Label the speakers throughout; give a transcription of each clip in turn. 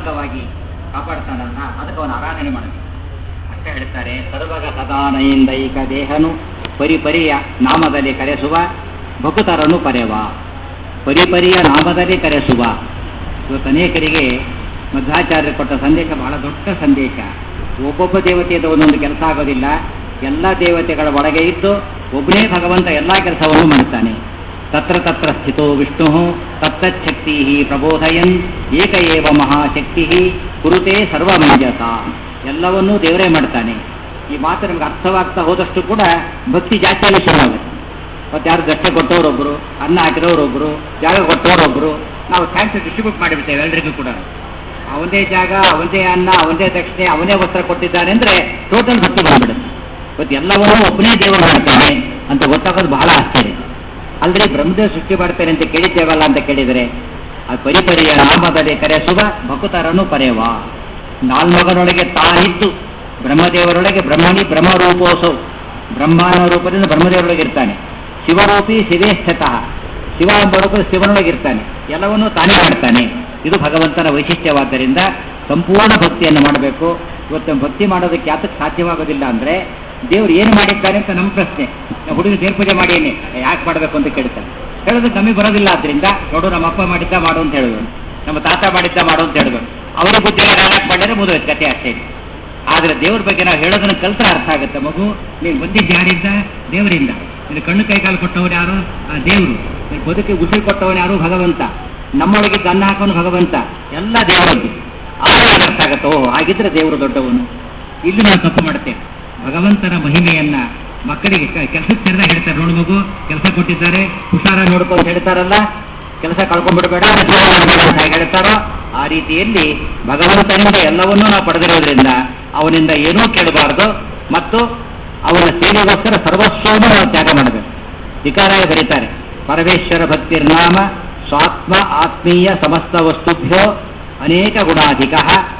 Speaker 1: ವಾಗಿ ಕಾಪಾಡ್ತಾನಲ್ಲ ಅದಕ್ಕೆ ಅವನು ಆರಾಧನೆ ಮಾಡಬೇಕು ಅಷ್ಟೇ ಹೇಳ್ತಾರೆ ಸರ್ವಗ ಸದಾನೈಂದೈಕ ದೇಹನು ಪರಿಪರಿಯ ನಾಮದಲ್ಲಿ ಕರೆಸುವ ಭಕುತರನ್ನು ಪರೆವ ಪರಿಪರಿಯ ನಾಮದಲ್ಲಿ ಕರೆಸುವ ಇವತ್ತು ಅನೇಕರಿಗೆ ಮಧ್ವಾಚಾರ್ಯರು ಕೊಟ್ಟ ಸಂದೇಶ ಬಹಳ ದೊಡ್ಡ ಸಂದೇಶ ಒಬ್ಬೊಬ್ಬ ದೇವತೆಯದ ಒಂದೊಂದು ಕೆಲಸ ಆಗೋದಿಲ್ಲ ಎಲ್ಲ ದೇವತೆಗಳ ಒಳಗೆ ಇದ್ದು ಒಬ್ಬನೇ ಭಗವಂತ ಎಲ್ಲ ಕೆಲಸವನ್ನು ಮಾಡ್ತಾನೆ ತತ್ರ ತತ್ರ ಸ್ಥಿತೋ ವಿಷ್ಣು ತತ್ತಚ್ಛಕ್ತಿ ಪ್ರಬೋಧಯನ್ ಏಕ ಏವ ಮಹಾಶಕ್ತಿ ಕುರುತೆ ಸರ್ವಮಂಜಸ ಎಲ್ಲವನ್ನೂ ದೇವರೇ ಮಾಡ್ತಾನೆ ಈ ಮಾತು ನಮ್ಗೆ ಅರ್ಥವಾಗ್ತಾ ಹೋದಷ್ಟು ಕೂಡ ಭಕ್ತಿ ಜಾಸ್ತಿ ಆಗಲಿ ಶುರುವಾಗುತ್ತೆ ಮತ್ತೆ ಯಾರು ದಕ್ಷ ಕೊಟ್ಟವರೊಬ್ಬರು ಅನ್ನ ಹಾಕಿದವರೊಬ್ಬರು ಜಾಗ ಕೊಟ್ಟವರೊಬ್ಬರು ನಾವು ಥ್ಯಾಂಕ್ಸ್ ಡಿಸ್ಟ್ರಿಬ್ಯೂಟ್ ಮಾಡಿಬಿಡ್ತೇವೆ ಎಲ್ರಿಗೂ ಕೂಡ ಅವನದೇ ಜಾಗ ಅವನದೇ ಅನ್ನ ಅವನದೇ ದಕ್ಷಿಣೆ ಅವನೇ ವಸ್ತ್ರ ಕೊಟ್ಟಿದ್ದಾನೆ ಅಂದರೆ ಟೋಟಲ್ ಭಕ್ತಿ ಬಂದ್ಬಿಡುತ್ತೆ ಇವತ್ತು ಎಲ್ಲವನ್ನೂ ಒಬ್ಬನೇ ದೇವರು ಮಾಡ್ತಾನೆ ಅಂತ ಗೊತ್ತಾಗೋದು ಬಹಳ ಆಶ್ಚರ್ಯ ಅಲ್ಲದೆ ಬ್ರಹ್ಮದೇವ ಸೃಷ್ಟಿ ಮಾಡ್ತಾನೆ ಅಂತ ಕೇಳಿದ್ದೇವಲ್ಲ ಅಂತ ಕೇಳಿದರೆ ಆ ಪರಿಪರಿಯ ನಾಮದಲ್ಲಿ ಕರೆಸುವ ಭಕುತರನು ಪರೆವ ನಾಲ್ಮಗನೊಳಗೆ ತಾನಿದ್ದು ಬ್ರಹ್ಮದೇವರೊಳಗೆ ಬ್ರಹ್ಮಣಿ ಬ್ರಹ್ಮರೂಪೋಸೌ ಬ್ರಹ್ಮನ ರೂಪದಿಂದ ಬ್ರಹ್ಮದೇವರೊಳಗೆ ಇರ್ತಾನೆ ಶಿವರೂಪಿ ಶಿವೇಷ್ಠತಃ ಶಿವ ಎಂಬ ರೂಪದ ಶಿವನೊಳಗಿರ್ತಾನೆ ಎಲ್ಲವನ್ನೂ ತಾನೇ ಮಾಡ್ತಾನೆ ಇದು ಭಗವಂತನ ವೈಶಿಷ್ಟ್ಯವಾದ್ದರಿಂದ ಸಂಪೂರ್ಣ ಭಕ್ತಿಯನ್ನು ಮಾಡಬೇಕು ಇವತ್ತು ಭಕ್ತಿ ಮಾಡೋದಕ್ಕೆ ಯಾತಕ್ಕೆ ಸಾಧ್ಯವಾಗೋದಿಲ್ಲ ಅಂದರೆ ದೇವ್ರು ಏನು ಮಾಡಿದ್ದಾನೆ ಅಂತ ನಮ್ಮ ಪ್ರಶ್ನೆ ನಾವು ಹುಡುಗ ದೇವ್ರ ಪೂಜೆ ಮಾಡೇನೆ ಯಾಕೆ ಮಾಡಬೇಕು ಅಂತ ಕೇಳ್ತಾನೆ ಹೇಳೋದಕ್ಕೆ ನಮಗೆ ಬರೋದಿಲ್ಲ ಆದ್ರಿಂದ ನೋಡು ನಮ್ಮ ಅಪ್ಪ ಮಾಡಿದ್ದ ಮಾಡು ಅಂತ ಹೇಳಿದ್ರು ನಮ್ಮ ತಾತ ಮಾಡಿದ್ದ ಮಾಡು ಅಂತ ಹೇಳಿದ್ರು ಅವರ ಬುದ್ಧಿ ಯಾಕೆ ಮಾಡಿದ್ರೆ ಮುಗಿದೋಯ್ತು ಕತೆ ಅಷ್ಟೇ ಆದ್ರೆ ದೇವ್ರ ಬಗ್ಗೆ ನಾವು ಹೇಳೋದನ್ನ ಕಲ್ತ್ರೆ ಅರ್ಥ ಆಗುತ್ತೆ ಮಗು ನೀನು ಬಂದಿದ್ದು ಯಾರಿಂದ ದೇವರಿಂದ ನೀನು ಕಣ್ಣು ಕೈ ಕಾಲು ಕೊಟ್ಟವನು ಯಾರು ಆ ದೇವರು ನೀನು ಬದುಕಿ ಉಸಿರು ಕೊಟ್ಟವನು ಯಾರು ಭಗವಂತ ನಮ್ಮೊಳಗಿದ್ದ ಅನ್ನ ಹಾಕೋನು ಭಗವಂತ ಎಲ್ಲ ದೇವರದ್ದು ಆಗ ಅರ್ಥ ಆಗುತ್ತೆ ಓ ಹಾಗಿದ್ರೆ ದೇವರು ದೊಡ್ಡವನು ಇಲ್ಲಿ ನಾವು ತಪ್ಪು ಮಾಡ್ತೇವೆ ಭಗವಂತನ ಮಹಿಮೆಯನ್ನ ಮಕ್ಕಳಿಗೆ ಕೆಲಸಕ್ಕೆ ಸೇರಿದಾಗ ಹೇಳ್ತಾರೆ ನೋಡು ಮಗು ಕೆಲಸ ಕೊಟ್ಟಿದ್ದಾರೆ ಹುಷಾರಾಗಿ ನೋಡ್ಕೊಂಡು ಹೇಳ್ತಾರಲ್ಲ ಕೆಲಸ ಕಳ್ಕೊಂಡ್ಬಿಡ್ಬೇಡ ಅಂತ ಹೇಗೆ ಹೇಳ್ತಾರೋ ಆ ರೀತಿಯಲ್ಲಿ ಭಗವಂತನಿಂದ ಎಲ್ಲವನ್ನೂ ನಾವು ಪಡೆದಿರೋದ್ರಿಂದ ಅವನಿಂದ ಏನೂ ಕೇಳಬಾರದು ಮತ್ತು ಅವನ ಸೇವೆಗೋಸ್ಕರ ಸರ್ವಸ್ವವನ್ನು ನಾವು ತ್ಯಾಗ ಮಾಡಬೇಕು ವಿಕಾರಾಯ ಬರೀತಾರೆ ಪರಮೇಶ್ವರ ಭಕ್ತಿರ್ನಾಮ ಸ್ವಾತ್ಮ ಆತ್ಮೀಯ ಸಮಸ್ತ ವಸ್ತುಭ್ಯೋ ಅನೇಕ ಗುಣಾಧಿಕ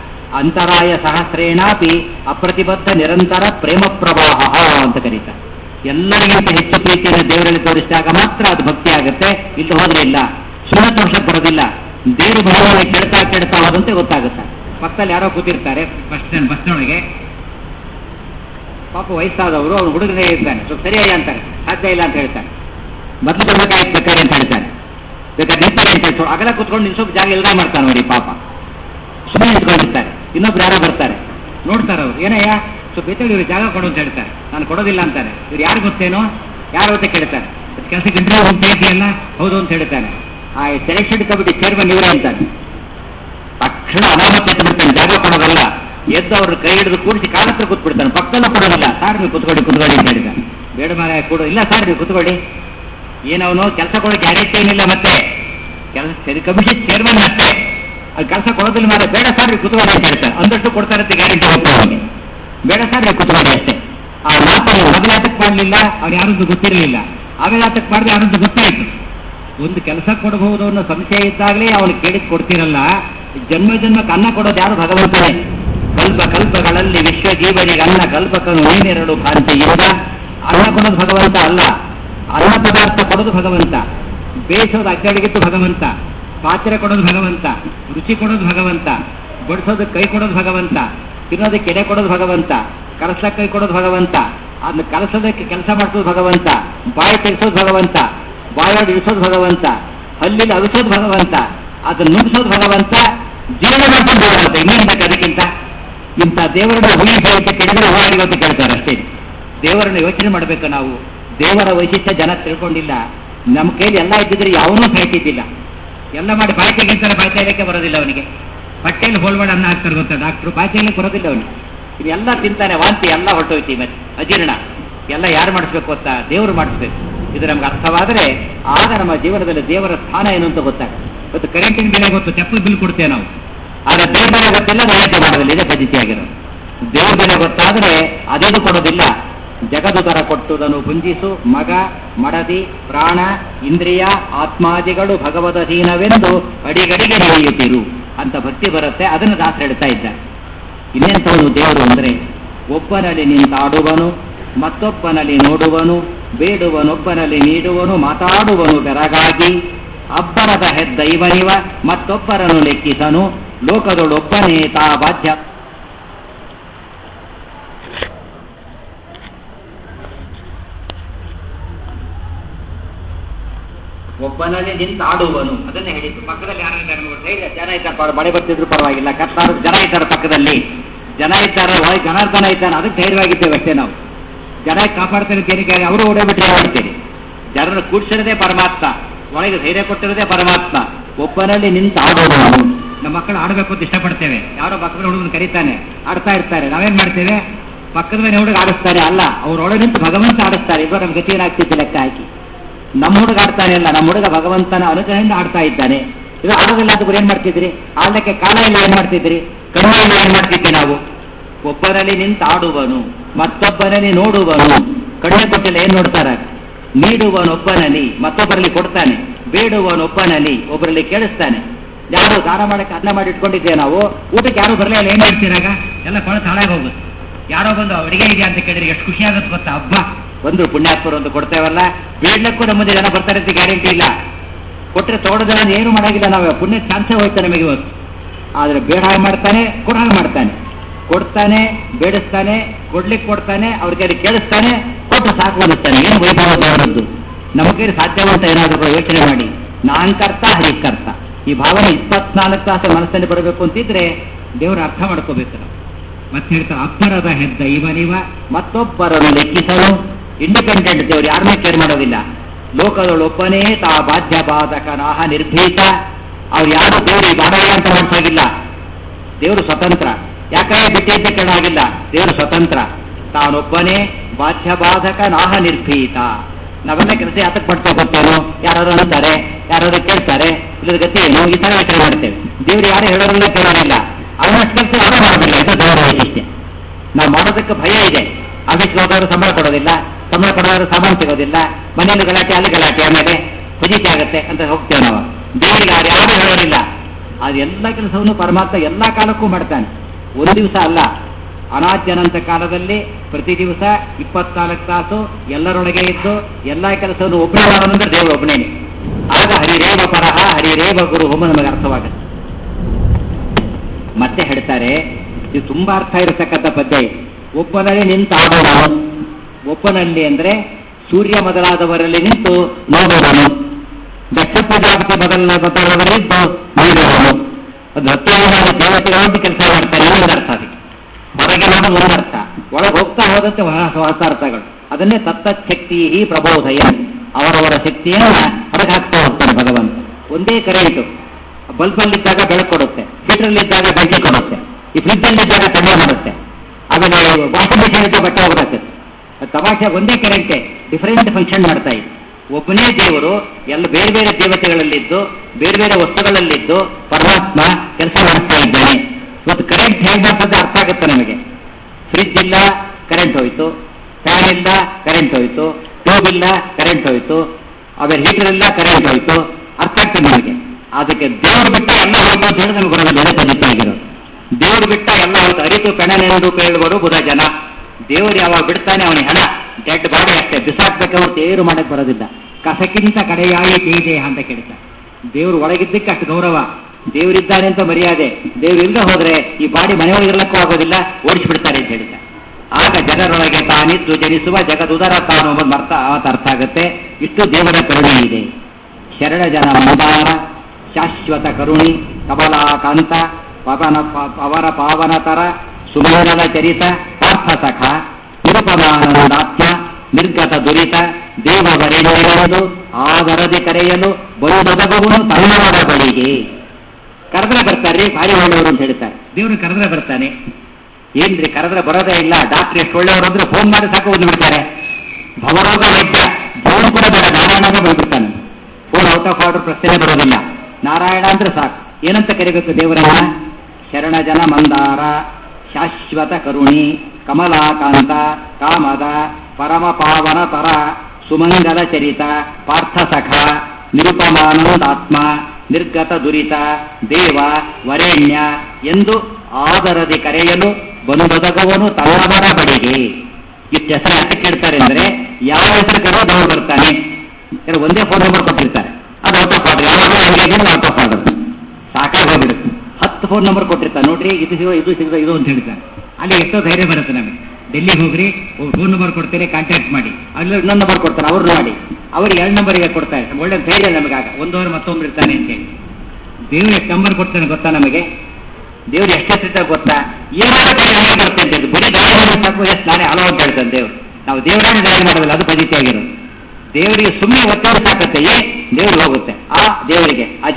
Speaker 1: ಅಂತರಾಯ ಸಹಸ್ರೇಣಾಪಿ ಅಪ್ರತಿಬದ್ಧ ನಿರಂತರ ಪ್ರೇಮ ಪ್ರವಾಹ ಅಂತ ಕರೀತಾರೆ ಎಲ್ಲರಿಗಿಂತ ಹೆಚ್ಚು ಪ್ರೀತಿಯನ್ನು ದೇವರಲ್ಲಿ ತೋರಿಸಿದಾಗ ಮಾತ್ರ ಅದು ಭಕ್ತಿ ಆಗುತ್ತೆ ಇಲ್ಲಿ ಹೋದ್ರೆ ಇಲ್ಲ ಸುಳ್ಳು ತೋರ್ಸಕ್ ಬರೋದಿಲ್ಲ ದೇವರು ಭಗವಾನ ಕೇಳ್ತಾ ಕೇಳ್ತಾ ಹೋದಂತೆ ಗೊತ್ತಾಗುತ್ತೆ ಪಕ್ಕದಲ್ಲಿ ಯಾರೋ ಕೂತಿರ್ತಾರೆ ಬಸ್ ಸ್ಟ್ಯಾಂಡ್ ಬಸ್ನೊಳಗೆ ಪಾಪ ವಯಸ್ಸಾದವರು ಅವ್ನು ಹುಡುಗನೇ ಇರ್ತಾನೆ ಸ್ವಲ್ಪ ಸರಿಯಾಗಿ ಅಂತಾರೆ ಸಾಧ್ಯ ಇಲ್ಲ ಅಂತ ಹೇಳ್ತಾನೆ ಮೊದಲು ಬರ್ಬೇಕಾಯ್ತು ಬೇಕಾರೆ ಅಂತ ಹೇಳ್ತಾನೆ ಬೇಕಾದ್ರೆ ನಿಂತಾರೆ ಅಂತ ಹೇಳ್ತಾರೆ ಅಗಲ ಕೂತ್ಕೊಂಡು ನಿಲ್ಸೋಕೆ ಜಾಗ ಎಲ್ಲ ಮಾಡ್ತಾನೆ ನೋಡಿ ಪಾಪ ಸುಮ್ಮನೆ ನಿಂತ್ಕೊಂಡಿರ್ತಾರೆ ಇನ್ನೊಬ್ರು ಯಾರೋ ಬರ್ತಾರೆ ನೋಡ್ತಾರೆ ಅವ್ರು ಏನಯ್ಯ ಸ್ವಲ್ಪ ಎತ್ತೇಳಿ ಇವ್ರಿಗೆ ಜಾಗ ಕೊಡು ಅಂತ ಹೇಳ್ತಾರೆ ನಾನು ಕೊಡೋದಿಲ್ಲ ಅಂತಾರೆ ಇವ್ರು ಯಾರು ಗೊತ್ತೇನೋ ಯಾರು ಅಂತ ಕೇಳ್ತಾರೆ ಕೆಲಸಕ್ಕೆ ಇಂಟರ್ವ್ಯೂ ಹೋಗ್ತಾ ಇದೆಯಲ್ಲ ಹೌದು ಅಂತ ಹೇಳ್ತಾನೆ ಆ ಸೆಲೆಕ್ಷನ್ ಕಮಿಟಿ ಚೇರ್ಮನ್ ಇವರೇ ಅಂತಾನೆ ತಕ್ಷಣ ಅನಾಮತ್ ಎದ್ದು ಬಿಡ್ತಾನೆ ಜಾಗ ಕೊಡೋದಲ್ಲ ಎದ್ದು ಅವ್ರ ಕೈ ಹಿಡಿದು ಕೂರಿಸಿ ಕಾಲ ಹತ್ರ ಕೂತ್ಬಿಡ್ತಾನೆ ಪಕ್ಕದಲ್ಲೂ ಕೊಡೋದಿಲ್ಲ ಸರ್ ನೀವು ಕುತ್ಕೊಳ್ಳಿ ಕುತ್ಕೊಳ್ಳಿ ಅಂತ ಹೇಳಿದ್ದಾನೆ ಬೇಡ ಮಾರ ಕೊಡು ಇಲ್ಲ ಸರ್ ನೀವು ಕುತ್ಕೊಳ್ಳಿ ಏನವನು ಕೆಲಸ ಕೊಡೋ ಗ್ಯಾರಂಟಿ ಏನಿಲ್ಲ ಮತ್ತೆ ಕೆಲಸ ಕಮಿಷನ್ ಚೇರ್ಮನ್ ಅಷ್ಟೇ ಅದು ಕೆಲಸ ಕೊಡೋದಿಲ್ಲ ಮಾರ ಬೇಡ ಸರ್ ನೀವು ಕುತ್ಕೊಳ್ಳಿ ಅಂತ ಹೇಳ್ತಾರೆ ಅಂದಷ್ಟು ಕೊಡ್ತಾರೆ ಅಂತ ಗ್ಯಾರಂಟಿ ಹೋಗ್ತಾ ಅವನಿಗೆ ಬೇಡ ಸರ್ ನೀವು ಕುತ್ಕೊಳ್ಳಿ ಅಷ್ಟೇ ಆ ಮಾತನ್ನು ಮೊದಲು ಯಾತಕ್ಕೆ ಮಾಡಲಿಲ್ಲ ಅವ್ರು ಯಾರೊಂದು ಗೊತ್ತಿರಲಿಲ್ಲ ಆಮೇಲೆ ಯಾತಕ್ಕೆ ಮಾಡಿದ್ರೆ ಯಾರೊಂದು ಗೊತ್ತಾಯಿತು ಒಂದು ಕೆಲಸ ಕೊಡಬಹುದು ಅನ್ನೋ ಸಂಶಯ ಇದ್ದಾಗಲೇ ಅವನು ಕೇಳಿದ್ ಕೊಡ್ತಿರಲ್ಲ ಜನ್ಮ ಜನ್ಮಕ್ಕೆ ಅನ್ನ ಕೊಡೋದು ಯಾರು ಭಗವಂತನೇ ಕಲ್ಪ ಕಲ್ಪಗಳಲ್ಲಿ ವಿಶ್ವ ಜೀವನಿಗೆ ಅನ್ನ ಕಲ್ಪಕನು ನೀನೆರಡು ಕಾಂತಿಯಿಂದ ಅನ್ನ ಕೊಡೋದು ಭಗವಂತ ಅಲ್ಲ ಅನ್ನ ಪದಾರ್ಥ ಕೊಡೋದು ಭಗವಂತ ಬೇಯಿಸೋದು ಅಗ್ಗಡಿಗಿತ್ತು ಭಗವಂತ ಪಾತ್ರೆ ಕೊಡೋದು ಭಗವಂತ ರುಚಿ ಕೊಡೋದು ಭಗವಂತ ಬಡಿಸೋದಕ್ಕೆ ಕೈ ಕೊಡೋದು ಭಗವಂತ ತಿನ್ನೋದಕ್ಕೆ ಎಡೆ ಕೊಡೋದು ಭಗವಂತ ಕಲಸಕ್ಕೆ ಕೈ ಕೊಡೋದು ಭಗವಂತ ಅದನ್ನ ಕಲಸೋದಕ್ಕೆ ಕೆಲಸ ಮಾಡಿಸೋದು ಭಗವಂತ ಬಾಯಿ ತೆಗೆಸೋದು ಭಗವಂತ ಬಾಯೋಡು ಇಳಿಸೋದು ಭಗವಂತ ಹಲ್ಲಿನ ಅವಿಸೋದು ಭಗವಂತ ಅದನ್ನ ನುಗ್ಸೋದು ಭಗವಂತ ಜೀವನ ಮಾಡ್ಕೊಂಡು ಭಗವಂತ ಇನ್ನೇನು ಬೇಕು ಅದಕ್ಕಿಂತ ಇಂಥ ದೇವರನ್ನ ಹುಳಿ ಅಂತ ಕೇಳಿದ್ರೆ ಹೂವಾಡಿಗೆ ಅಂತ ಕೇಳ್ತಾರೆ ಅಷ್ಟೇ ದೇವರನ್ನ ಯೋಚನೆ ಮಾಡಬೇಕು ನಾವು ದೇವರ ವೈಶಿಷ್ಟ್ಯ ಜನ ತಿಳ್ಕೊಂಡಿಲ್ಲ ನಮ್ಮ ಕೈಲಿ ಎಲ್ಲ ಇದ್ದಿದ್ರೆ ಯಾವನೂ ಸಾಯ್ತಿದ್ದಿಲ್ಲ ಎಲ್ಲ ಮಾಡಿ ಬಾಯಿ ತೆಗಿತಾರೆ ಬಾಯಿ ತೆಗಿಯಕ್ಕೆ ಬರೋದಿಲ್ಲ ಅವನಿಗೆ ಹೊಟ್ಟೆಯಲ್ಲಿ ಹೋಲ್ಬೇಡ ಅನ್ನ ಹಾಕ್ತಾರೆ ಗೊತ್ತಾ ಡಾಕ್ಟ್ರು ಬಾಯಿ ತೆಗಿಯಕ್ಕೆ ಬರೋದಿಲ್ಲ ಅವನಿಗೆ ಇದೆಲ್ಲ ತಿಂತಾನೆ ವಾಂತಿ ಎಲ್ಲ ಹೊರಟೋಯ್ತಿ ಮತ್ತೆ ಅಜೀರ್ಣ ಎಲ್ಲ ಯಾರು ಮಾಡಿಸ್ಬೇಕು ಗೊತ್ತಾ ದೇವರು ಮಾಡಿಸ್ಬೇಕು ಇದು ನಮ್ಗೆ ಅರ್ಥವಾದರೆ ಆಗ ನಮ್ಮ ಜೀವನದಲ್ಲಿ ದೇವರ ಸ್ಥಾನ ಏನು ಅಂತ ಗೊತ್ತಾಗುತ್ತೆ ಇವತ್ತು ಕರೆಂಟಿನ ಬೆಲೆ ಗೊತ್ತು ಚಪ್ಪಲ್ ಬಿಲ್ ಕೊಡ್ತೇವೆ ನಾವು ಆದರೆ ದೇವ್ರ ಬೆಲೆ ಗೊತ್ತಿಲ್ಲ ನೈವೇದ್ಯ ಮಾಡೋದಿಲ್ಲ ಇದೇ ಪದ್ಧತಿ ಆಗಿರೋದು ದೇವ್ರ ಬೆಲೆ ಗೊತ್ತಾದರೆ ಅದೇನು ಕೊಡೋದಿಲ್ಲ ಜಗದುದರ ಕೊಟ್ಟುದನ್ನು ಪುಂಜಿಸು ಮಗ ಮಡದಿ ಪ್ರಾಣ ಇಂದ್ರಿಯ ಆತ್ಮಾದಿಗಳು ಭಗವದಧೀನವೆಂದು ಅಡಿಗಡಿಗೆ ನಡೆಯುತ್ತಿರು ಅಂತ ಭಕ್ತಿ ಬರುತ್ತೆ ಅದನ್ನು ದಾಸ ಹೇಳ್ತಾ ಇದ್ದಾರೆ ಇನ್ನೆಂಥವನು ದೇವರು ಅಂದರೆ ಒಬ್ಬನಲ್ಲಿ ನಿಂತಾಡುವನು ಮತ್ತೊಬ್ಬನಲ್ಲಿ ನೋಡುವನು ಬೇಡುವನೊಬ್ಬನಲ್ಲಿ ನೀಡುವನು ಮಾತಾಡುವನು ಬೆರಗಾಗಿ ಅಬ್ಬರದ ಹೆದ್ದೈವನಿವ ಮತ್ತೊಬ್ಬರನ್ನು ಲೆಕ್ಕಿಸನು ಲೋಕದೊಳೊಬ್ಬನೇ ತಾ ಬಾಧ್ಯ ಒಬ್ಬನಲ್ಲಿ ನಿಂತು ಆಡುವನು ಅದನ್ನೇ ಹೇಳಿದ್ದು ಪಕ್ಕದಲ್ಲಿ ಯಾರು ಇದ್ದಾರೆ ನೋಡಿ ಧೈರ್ಯ ಜನ ಇದ್ದಾರೆ ಪರ- ಮಳೆ ಬರ್ತಿದ್ರು ಪರವಾಗಿಲ್ಲ ಕತ್ತಾರು ಜನ ಇದ್ದಾರೆ ಪಕ್ಕದಲ್ಲಿ ಜನ ಇದ್ದಾರೆ ಒಳಗೆ ಜನಾರ್ದನ ಇದ್ದಾನೆ ಅದಕ್ಕೆ ಧೈರ್ಯವಾಗಿದ್ದೇವೆ ಅಷ್ಟೇ ನಾವು ಜನ ಕಾಪಾಡ್ತಾರೆ ಅಂತ ಏನಕ್ಕೆ ಅವರು ಓಡೋಗ್ಬಿಟ್ಟು ಏನು ಮಾಡ್ತೀರಿ ಜನರನ್ನು ಕೂಡ್ಸಿರೋದೇ ಪರಮಾತ್ಮ ಒಳಗೆ ಧೈರ್ಯ ಕೊಟ್ಟಿರೋದೇ ಪರಮಾತ್ಮ ಒಬ್ಬನಲ್ಲಿ ನಿಂತು ಆಡುವನು ನಮ್ಮ ಮಕ್ಕಳು ಆಡಬೇಕು ಅಂತ ಇಷ್ಟಪಡ್ತೇವೆ ಯಾರೋ ಪಕ್ಕದ ಹುಡುಗನ ಕರೀತಾನೆ ಆಡ್ತಾ ಇರ್ತಾರೆ ನಾವೇನ್ ಮಾಡ್ತೇವೆ ಪಕ್ಕದ ಮನೆ ಹುಡುಗ ಆಡಿಸ್ತಾರೆ ಅಲ್ಲ ಅವ್ರೊಳಗೆ ನಿಂತು ಭಗವಂತ ಆಡಿಸ್ತಾರೆ ಇವಾಗ ನಮ್ಮ ಗತಿ ಏನಾಗ್ತಿತ್ತು ಲೆಕ್ಕ ಹಾಕಿ ನಮ್ಮ ಹುಡುಗ ಆಡ್ತಾನೆ ಅಲ್ಲ ನಮ್ಮ ಹುಡುಗ ಭಗವಂತನ ಅನುಗ್ರಹದಿಂದ ಆಡ್ತಾ ಇದ್ದಾನೆ ಇದು ಆಡೋದಿಲ್ಲ ಅಂತ ಏನ್ ಮಾಡ್ತಿದ್ರಿ ಆಡಲಿಕ್ಕೆ ಕಾಲ ಇಲ್ಲ ಏನ್ ಮಾಡ್ತಿದ್ರಿ ಕಣ್ಣು ಇಲ್ಲ ಏನ್ ಮಾಡ್ತಿದ್ವಿ ನಾವು ಒಬ್ಬರಲ್ಲಿ ನಿಂತು ಆಡುವನು ಮತ್ತೊಬ್ಬನಲ್ಲಿ ನೋಡುವನು ಕಣ್ಣೆ ಕೊಟ್ಟಿಲ್ಲ ಏನ್ ನೋಡ್ತಾರ ನೀಡುವನೊಬ್ಬನಲ್ಲಿ ಮತ್ತೊಬ್ಬರಲ್ಲಿ ಕೊಡ್ತಾನೆ ಬೇಡುವನೊಬ್ಬನಲ್ಲಿ ಒಬ್ಬರಲ್ಲಿ ಕೇಳಿಸ್ತಾನೆ ಯಾರು ದಾನ ಮಾಡಕ್ಕೆ ಅನ್ನ ಮಾಡಿ ಇಟ್ಕೊಂಡಿದ್ದೇವೆ ನಾವು ಊಟಕ್ಕೆ ಯಾರು ಬರಲಿಲ್ಲ ಏನ್ ಮಾಡ್ತೀರಾಗ ಎಲ್ಲ ಕೊಳತು ಹಾಳಾಗಿ ಹೋಗುತ್ತೆ ಯಾರೋ ಬಂದು ಅಡಿಗೆ ಇದೆಯಾ ಅಂತ ಕೇಳಿದ್ರೆ ಎಷ್ಟು ಖುಷಿ ಆಗುತ್ತೆ ಗೊತ್ತಾ ಹಬ್ಬ ಒಂದು ಪುಣ್ಯಾತ್ಮರು ಒಂದು ಕೊಡ್ತೇವಲ್ಲ ಬೇಡ್ಲಕ್ಕೂ ನಮ್ಮ ಮುಂದೆ ಜನ ಬರ್ತಾರೆ ಅಂತ ಗ್ಯಾರಂಟಿ ಇಲ್ಲ ಕೊಟ್ಟರೆ ತೋಟದ ಏನು ಮಾಡಾಗಿಲ್ಲ ನಾವು ಪುಣ್ಯ ಚಾನ್ಸೇ ಹೋಯ್ತು ನಮಗೆ ಇವತ್ತು ಆದರೆ ಬೇಡ ಹಾಗೆ ಮಾಡ್ತಾನೆ ಕೊಡ ಹಾಗೆ ಮಾಡ್ತಾನೆ ಕೊಡ್ತಾನೆ ಬೇಡಿಸ್ತಾನೆ ಕೊಡ್ಲಿಕ್ಕೆ ಕೊಡ್ತಾನೆ ಅವ್ರ ಕೈಲಿ ಕೇಳಿಸ್ತಾನೆ ಕೊಟ್ಟು ಸಾಕು ಅನ್ನಿಸ್ತಾನೆ ಏನು ವೈಭವ ಅವರದ್ದು ನಮ್ಮ ಕೈಲಿ ಸಾಧ್ಯವಂತ ಏನಾದರೂ ಯೋಚನೆ ಮಾಡಿ ನಾನ್ ಕರ್ತ ಹರಿಕರ್ತ ಈ ಭಾವನೆ ಇಪ್ಪತ್ನಾಲ್ಕು ತಾಸು ಮನಸ್ಸಲ್ಲಿ ಬರಬೇಕು ಅಂತಿದ್ರೆ ದೇವರ ಅರ್ಥ ಮಾಡ್ಕೋಬೇಕು ನಾವು ಮತ್ತೆ ಹೇಳ್ತಾರೆ ಅಬ್ಬರದ ಹೆದ್ದ ಇವನಿವ ಮತ್ತೊಬ್ಬರನ್ನು ಲೆಕ್ಕಿಸಲು ಇಂಡಿಪೆಂಡೆಂಟ್ ದೇವರು ಯಾರನ್ನೂ ಕೇರ್ ಮಾಡೋದಿಲ್ಲ ಲೋಕದೊಳೊಬ್ಬನೇ ತಾ ಬಾಧ್ಯ ಬಾಧಕನಾಹ ನಿರ್ಭೀತ ಅವ್ರು ಯಾರು ದೇವರು ಈ ಮಾಡಲ್ಲ ಅಂತ ಮಾಡ್ಸಾಗಿಲ್ಲ ದೇವರು ಸ್ವತಂತ್ರ ಯಾಕಂದ್ರೆ ಬಿಟ್ಟಿದ್ದ ಕೇಳಾಗಿಲ್ಲ ದೇವರು ಸ್ವತಂತ್ರ ತಾನೊಬ್ಬನೇ ಬಾಧ್ಯ ಬಾಧಕ ನಾಹ ನಿರ್ಭೀತ ನಾವೆಲ್ಲ ಕೆಲಸ ಯಾತಕ್ಕೆ ಮಾಡ್ತಾ ಗೊತ್ತೇನೋ ಯಾರು ಅಂತಾರೆ ಯಾರು ಕೇಳ್ತಾರೆ ಇಲ್ಲದ ಗತಿ ಏನು ಈ ತರ ಯೋಚನೆ ಮಾಡ್ತೇವೆ ದೇವರು ಯಾರು ಹೇಳೋರಲ್ಲ ಕೇಳೋರಿಲ್ಲ ಅವನಷ್ಟು ಕೆಲಸ ಯಾರು ಮಾಡೋದಿಲ್ಲ ಇದು ದೇವರ ವೈಶಿಷ್ಟ್ಯ ನಾವು ಮಾಡೋದಕ್ಕೆ ಭಯ ಇದೆ ಆಫೀಸ್ಗೆ ಹೋದವರು ಸಂಬಳ ಕೊಡೋದಿಲ್ಲ ಸಂಬಳ ಕೊಡೋರು ಸಾಮಾನು ಸಿಗೋದಿಲ್ಲ ಮನೆಯಲ್ಲಿ ಗಲಾಟೆ ಅಲ್ಲಿ ಗಲಾಟೆ ಆಮೇಲೆ ಫಜಿತಿ ಆಗುತ್ತೆ ಅಂತ ಹೋಗ್ತೇವೆ ನಾವು ದೇವರಿಗೆ ಯಾರು ಯಾರು ಹೇಳೋರಿಲ್ಲ ಅದು ಎಲ್ಲ ಕೆಲಸವನ್ನು ಪರಮಾತ್ಮ ಎಲ್ಲ ಕಾಲಕ್ಕೂ ಮಾಡ್ತಾನೆ ಒಂದು ದಿವಸ ಅಲ್ಲ ಅನಾದ್ಯನಂತ ಕಾಲದಲ್ಲಿ ಪ್ರತಿ ದಿವಸ ಇಪ್ಪತ್ನಾಲ್ಕು ತಾಸು ಎಲ್ಲರೊಳಗೆ ಇದ್ದು ಎಲ್ಲ ಕೆಲಸವನ್ನು ಒಬ್ಬನೇ ಮಾಡೋದಂದ್ರೆ ದೇವರು ಒಬ್ಬನೇನೆ ಆಗ ಹರಿರೇವ ಪರಹ ಹರಿರೇವ ಗುರು ಹೋಮ ನಮಗೆ ಅರ್ಥವಾಗುತ್ತೆ ಮತ್ತೆ ಹೇಳ್ತಾರೆ ಇದು ತುಂಬಾ ಅರ್ಥ ಇರತಕ್ಕಂಥ ಪದ್ಯ ಇದು. ಒಬ್ಬನಲ್ಲಿ ನಿಂತು ಆಡೋಣನು ಒಬ್ಬನಲ್ಲಿ ಅಂದ್ರೆ ಸೂರ್ಯ ಮೊದಲಾದವರಲ್ಲಿ ನಿಂತು ನೋಡೋಣನು ದಕ್ಷ ಪ್ರಜಾಪತಿ ಮೊದಲ ಮೊದಲವರಿದ್ದು ನೋಡೋಣನು ಅದು ಹತ್ತಿರವಾದ ದೇವತೆಗಳಂತ ಕೆಲಸ ಮಾಡ್ತಾರೆ ಇನ್ನೊಂದು ಅರ್ಥ ಅದಕ್ಕೆ ಹೊರಗೆ ನೋಡೋದು ಒಂದು ಅರ್ಥ ಒಳಗೆ ಹೋಗ್ತಾ ಹೋದಂತೆ ಹೊಸ ಹೊಸ ಅರ್ಥಗಳು ಅದನ್ನೇ ತತ್ತಚ್ಛಕ್ತಿ ಪ್ರಬೋಧಯ ಅವರವರ ಶಕ್ತಿಯನ್ನ ಹೊರಗೆ ಹಾಕ್ತಾ ಹೋಗ್ತಾನೆ ಭಗವಂತ ಒಂದೇ ಕರೆಂಟು ಬಲ್ಬಲ್ಲಿದ್ದಾಗ ಬೆಳಕು ಕೊಡುತ್ತೆ ಹೀಟರ್ಲಿದ್ದಾಗ ಬೆಂಕಿ ಕೊಡುತ್ತೆ ಈ ಫ್ರಿಜ್ಜಲ್ಲಿದ್ದಾಗ ತಣ್ಣೆ ಮಾಡುತ್ತೆ ಆಮೇಲೆ ವಾಷಿಂಗ್ ಮಿಷಿನ್ ಇದ್ದ ಬಟ್ಟೆ ಹೋಗುತ್ತೆ ತಮಾಷೆ ಒಂದೇ ಕರೆಂಟೆ ಡಿಫರೆಂಟ್ ಫಂಕ್ಷನ್ ಮಾಡ್ತಾ ಇದೆ ಒಬ್ಬನೇ ದೇವರು ಎಲ್ಲ ಬೇರೆ ಬೇರೆ ದೇವತೆಗಳಲ್ಲಿದ್ದು ಬೇರೆ ಬೇರೆ ವಸ್ತುಗಳಲ್ಲಿದ್ದು ಪರಮಾತ್ಮ ಕೆಲಸ ಮಾಡಿಸ್ತಾ ಇದ್ದಾನೆ ಇವತ್ತು ಕರೆಂಟ್ ಹೇಗೆ ಬರ್ತದೆ ಅರ್ಥ ಆಗುತ್ತೆ ನಮಗೆ ಫ್ರಿಜ್ ಇಲ್ಲ ಕರೆಂಟ್ ಹೋಯ್ತು ಫ್ಯಾನ್ ಇಲ್ಲ ಕರೆಂಟ್ ಹೋಯ್ತು ಟ್ಯೂಬ್ ಇಲ್ಲ ಕರೆಂಟ್ ಹೋಯ್ತು ಆಮೇಲೆ ಹೀಟರ್ ಇಲ್ಲ ಕರೆಂಟ್ ಹೋಯ್ತು ಅರ್ಥ ಆಗ್ತದೆ ನಮಗೆ ಅದಕ್ಕೆ ದೇವರು ಬಿಟ್ಟ ಎಲ್ಲ ಹೋಯ್ತು ಅಂತ ಹೇಳಿ ನಮ್ಗೆ ಬರೋದು ಬೆಳೆ ಪದ್ಧತಿ ಆಗಿರೋದು ದೇವರು ಬಿಟ್ಟ ಎಲ್ಲ ಹೋಯ್ತು ಅರಿತು ಪೆಣನೆಂದು ಕೇಳುವರು ಬುಧ ಜನ ದೇವರು ಯಾವಾಗ ಬಿಡ್ತಾನೆ ಅವನಿಗೆ ಹಣ ಡೆಡ್ ಬಾಡಿ ಅಷ್ಟೇ ಬಿಸಾಕ್ಬೇಕು ಹೊರತು ಏನು ಮಾಡಕ್ ಬರೋದಿಲ್ಲ ಕಸಕ್ಕಿಂತ ಕಡೆಯಾಗಿ ದೇಹ ಅಂತ ಕೇಳ್ತಾರೆ ದೇವರು ಒಳಗಿದ್ದಕ್ಕೆ ಅಷ್ಟು ಗೌರವ ದೇವರಿದ್ದಾನೆ ಅಂತ ಮರ್ಯಾದೆ ದೇವರು ಇಲ್ಲದೆ ಹೋದ್ರೆ ಈ ಬಾಡಿ ಮನೆಯೊಳಗಿರ್ಲಕ್ಕೂ ಆಗೋದಿಲ್ಲ ಓಡಿಸ್ಬಿಡ್ತಾರೆ ಅಂತ ಹೇಳ್ತಾರೆ ಆಗ ಜನರೊಳಗೆ ತಾನಿದ್ದು ಜನಿಸುವ ಜಗದುದರ ತಾನು ಎಂಬುದು ಅರ್ಥ ಆವತ್ತು ಅರ್ಥ ಆಗುತ್ತೆ ಇಷ್ಟು ದೇವರ ಕರುಣೆ ಇದೆ ಶರಣ ಜನ ಮಂದಾರ ಶಾಶ್ವತ ಕರುಣಿ ಕಮಲಾಕಾಂತ ಪವನ ಪ- ಪವನ ಪಾವನತರ ಸುಮಂಗಲ ಚರಿತ ಪಾರ್ಥ ಸಖ ನಿರುಪಮಾನಂದಾತ್ಮ ನಿರ್ಗತ ದುರಿತ ದೇವವರೆಡೆಯಲು ಆದರದಿ ಕರೆಯಲು ಬರುವುದಗವನು ತನ್ನವರ ಬಳಿಗೆ ಕರೆದ್ರೆ ಬರ್ತಾರೆ ಭಾರಿ ಒಳ್ಳೆಯವರು ಅಂತ ಹೇಳ್ತಾರೆ ದೇವರು ಕರೆದ್ರೆ ಬರ್ತಾನೆ ಏನ್ರಿ ಕರೆದ್ರೆ ಬರೋದೇ ಇಲ್ಲ ಡಾಕ್ಟರ್ ಎಷ್ಟು ಒಳ್ಳೆಯವರು ಅಂದ್ರೆ ಫೋನ್ ಮಾಡಿ ಸಾಕು ಬಂದು ಬಿಡ್ತಾರೆ ಭವರೋಗ ವೈದ್ಯ ಫೋನ್ ಕೂಡ ಬೇಡ ನಾರಾಯಣಗ ಬಂದ್ಬಿಡ್ತಾನೆ ಫೋನ್ ಔಟ್ ಆಫ್ ಆರ್ಡರ್ ಪ್ರಶ್ನೆ ಬರೋದಿಲ್ಲ ನಾರಾಯಣ ಅಂದ್ರೆ ಸಾಕು ಏನಂತ ಕರಿಬೇಕು ದೇವರನ್ನ ಶರಣ ಜನ ಮಂದಾರ ಶಾಶ್ವತ ಕರುಣಿ ಕಮಲಾಕಾಂತ ಕಾಮದ ಪರಮ ಪಾವನ ತರ ಸುಮಂಗಲ ಚರಿತ ಪಾರ್ಥ ಸಖ ನಿರುಪಮಾನಂದಾತ್ಮ ನಿರ್ಗತ ದುರಿತ ದೇವ ವರೇಣ್ಯ ಎಂದು ಆದರದಿ ಕರೆಯಲು ಬಂದೊದಗವನು ತನ್ನವರ ಬಳಿಗೆ ಇಷ್ಟು ಹೆಸರು ಯಾಕೆ ಕೇಳ್ತಾರೆ ಅಂದ್ರೆ ಯಾವ ಹೆಸರು ಕರೆಯೋ ದೇವರು ಬರ್ತಾನೆ ಯಾರು ಒಂದೇ ಫೋನ್ ನಂಬರ್ ಕೊಟ್ಟಿರ್ತಾರೆ ಅದು ಔಟ್ ಆಫ್ ಆರ್ಡರ್ ಯಾವಾಗ ಔಟ್ ಆಫ್ ಆರ್ಡರ್ ಸಾಕಾಗಿ ಹೋಗ್ಬಿಡುತ್ತೆ ಹತ್ತು ಫೋನ್ ನಂಬರ್ ಕೊಟ್ಟಿರ್ತಾರೆ ನೋಡ್ರಿ ಇದು ಸಿಗೋ ಇದು ಸಿಗೋ ಇದು ಅಂತ ಹೇಳ್ತಾರೆ ಅಲ್ಲಿ ಎಷ್ಟೋ ಧೈರ್ಯ ಬರುತ್ತೆ ನಮಗೆ ಡೆಲ್ಲಿಗೆ ಹೋಗ್ರಿ ಫೋನ್ ನಂಬರ್ ಕೊಡ್ತೇನೆ ಕಾಂಟ್ಯಾಕ್ಟ್ ಮಾಡಿ ಅಲ್ಲಿ ಇನ್ನೊಂದು ನಂಬರ್ ಕೊಡ್ತಾರೆ ಅವ್ರು ಮಾಡಿ ಅವ್ರಿಗೆ ಎರಡು ನಂಬರಿಗೆ ಕೊಡ್ತಾರೆ ಒಳ್ಳೆ ಧೈರ್ಯ ನಮಗೆ ಆಗ ಒಂದವರು ಮತ್ತೊಬ್ರು ಇರ್ತಾನೆ ಅಂತೇಳಿ ದೇವ್ರು ಎಷ್ಟು ನಂಬರ್ ಕೊಡ್ತಾನೆ ಗೊತ್ತಾ ನಮಗೆ ದೇವ್ರು ಎಷ್ಟೆಷ್ಟಿರ್ತಾರೆ ಗೊತ್ತಾ ಏನಾದ್ರು ಕಡೆ ಹಾಗೆ ಬರುತ್ತೆ ಅಂತ ಬರೀ ಗಾಳಿ ಮಾಡಿದ್ರೆ ಸಾಕು ಎಷ್ಟು ನಾನೇ ಹಲೋ ಅಂತ ಹೇಳ್ತಾನೆ ದೇವ್ರು ನಾವು ದೇವರನ್ನು ಗಾಳಿ ಮಾಡೋದಿಲ್ಲ ಅದು ಪದ್ಧತಿ ಆಗಿರೋದು ದೇವರಿಗೆ ಸುಮ್ಮನೆ ಒತ್ತಡ ಸಾಕತ್ತೆ ಏ ದೇವ್ರಿಗೆ ಹೋಗುತ್ತೆ ಆ ದೇವರಿಗೆ ಅಜ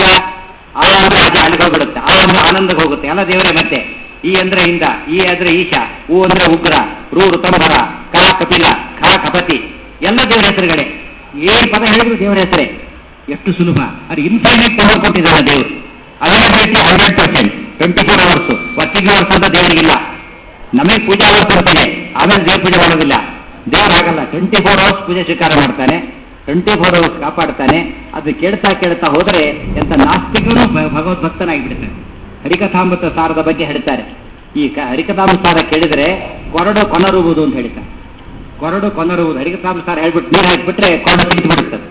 Speaker 1: ಆ ಅಂದ್ರೆ ಅಜ ಅಲ್ಲಿಗೆ ಹೋಗ್ಬಿಡುತ್ತೆ ಆ ಅಂದ್ರೆ ಆನಂದಕ್ಕೆ ಹೋಗುತ್ತೆ ಎಲ್ಲ ದೇವರೇ ಮತ್ತೆ ಈ ಅಂದ್ರೆ ಇಂದ ಈ ಅಂದ್ರೆ ಈಶ ಹೂ ಅಂದ್ರೆ ಉಗ್ರ ರೂ ಋತಂಬರ ಕ ಕಪಿಲ ಖ ಕಪತಿ ಎಲ್ಲ ದೇವರ ಹೆಸರುಗಳೇ ಏನ್ ಪದ ಹೇಳಿದ್ರು ದೇವರ ಹೆಸರೇ ಎಷ್ಟು ಸುಲಭ ಅದು ಇನ್ಫೈನೈಟ್ ಪವರ್ ಕೊಟ್ಟಿದ್ದಾನೆ ದೇವರು availability hundred percent twenty four hours working hours ಅಂತ ದೇವರಿಗಿಲ್ಲ ನಮಗೆ ಪೂಜಾ ಅವರ್ಸ್ ಇರ್ತಾನೆ ಆಮೇಲೆ ದೇವ್ರ ಪೂಜೆ ಮಾಡೋದಿಲ್ಲ ದೇವ್ರು ಹಾಗಲ್ಲ ಟ್ವೆಂಟಿ ಫೋರ್ ಅವರ್ಸ್ ಪೂಜೆ ಸ್ವೀಕಾರ ಮಾಡ್ತಾನೆ ಟ್ವೆಂಟಿ ಫೋರ್ ಅವರ್ಸ್ ಕಾಪಾಡ್ತಾನೆ ಅದು ಕೇಳ್ತಾ ಕೇಳ್ತಾ ಹೋದರೆ ಎಂತ ನಾಸ್ತಿಕನು ಭ- ಭಗವದ್ಭಕ್ತನಾಗಿಬಿಡ್ತಾನೆ ಹರಿಕಥಾಮೃತ ಸಾರದ ಬಗ್ಗೆ ಹೇಳ್ತಾರೆ ಈ ಕ- ಹರಿಕಥಾಮೃತ ಸಾರ ಕೇಳಿದರೆ ಕೊರಡು ಕೊನರುವುದು ಅಂತ ಹೇಳ್ತಾರೆ ಕೊರಡು ಕೊನರುವುದು ಹರಿಕಥಾಮೃತ ಸಾರ ಹೇಳ್ಬಿಟ್ಟು ನೀರು ಹಾಕಿಬಿಟ್ರೆ ಕೊರಡು ಸಿಕ್ತು ಬಿಡುತ್ತದೆ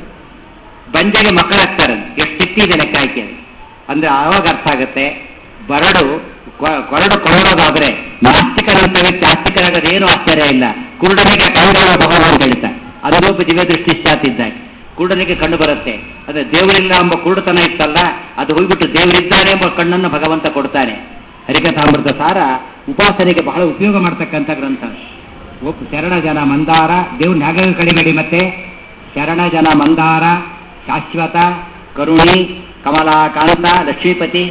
Speaker 1: ಬಂಜೆಗೆ ಮಕ್ಕಳಾಗ್ತಾರೆ ಎಷ್ಟು ಸಿಕ್ಕಿದೆ ಲೆಕ್ಕ ಹಾಕಿ ಅದು. ಅಂದ್ರೆ ಆವಾಗ ಅರ್ಥ ಆಗುತ್ತೆ ಬರಡು ಕೊ- ಕೊರಡು ಕೊರಡೋದಾದ್ರೆ ನಾಸ್ತಿಕರಂತ ವ್ಯಕ್ತಿ ಆಸ್ತಿಕರಾಗದ ಏನು ಆಶ್ಚರ್ಯ ಇಲ್ಲ ಕುರುಡನಿಗೆ ಕೌರವ ಭಗವಾನ್ ಅಂತ ಹೇಳ್ತಾರೆ ಅದರೂಪ ದಿವ್ಯ ದೃಷ್ಟಿ ಇದ್ದಾಗ ಕುರುಡನಿಗೆ ಕಣ್ಣು ಬರುತ್ತೆ ಅದೇ ದೇವರಿಲ್ಲ ಎಂಬ ಕುರುಡುತನ ಇತ್ತಲ್ಲ ಅದು ಹೋಗ್ಬಿಟ್ಟು ದೇವರಿದ್ದಾನೆ ಎಂಬ ಕಣ್ಣನ್ನು ಭಗವಂತ ಕೊಡ್ತಾನೆ ಹರಿಕಥಾಮೃತ ಸಾರ ಉಪಾಸನೆಗೆ ಬಹಳ ಉಪಯೋಗ ಮಾಡ್ತಕ್ಕಂಥ ಗ್ರಂಥ ಒಪ್ ಶರಣ ಜನ ಮಂದಾರ ದೇವ್ರ ನ್ಯಾಗ ಕಡಿಬೇಡಿ ಮತ್ತೆ ಶರಣ ಜನ ಮಂದಾರ ಶಾಶ್ವತ ಕರುಣಿ ಕಮಲಾಕಾಂತ ಲಕ್ಷ್ಮೀಪತಿ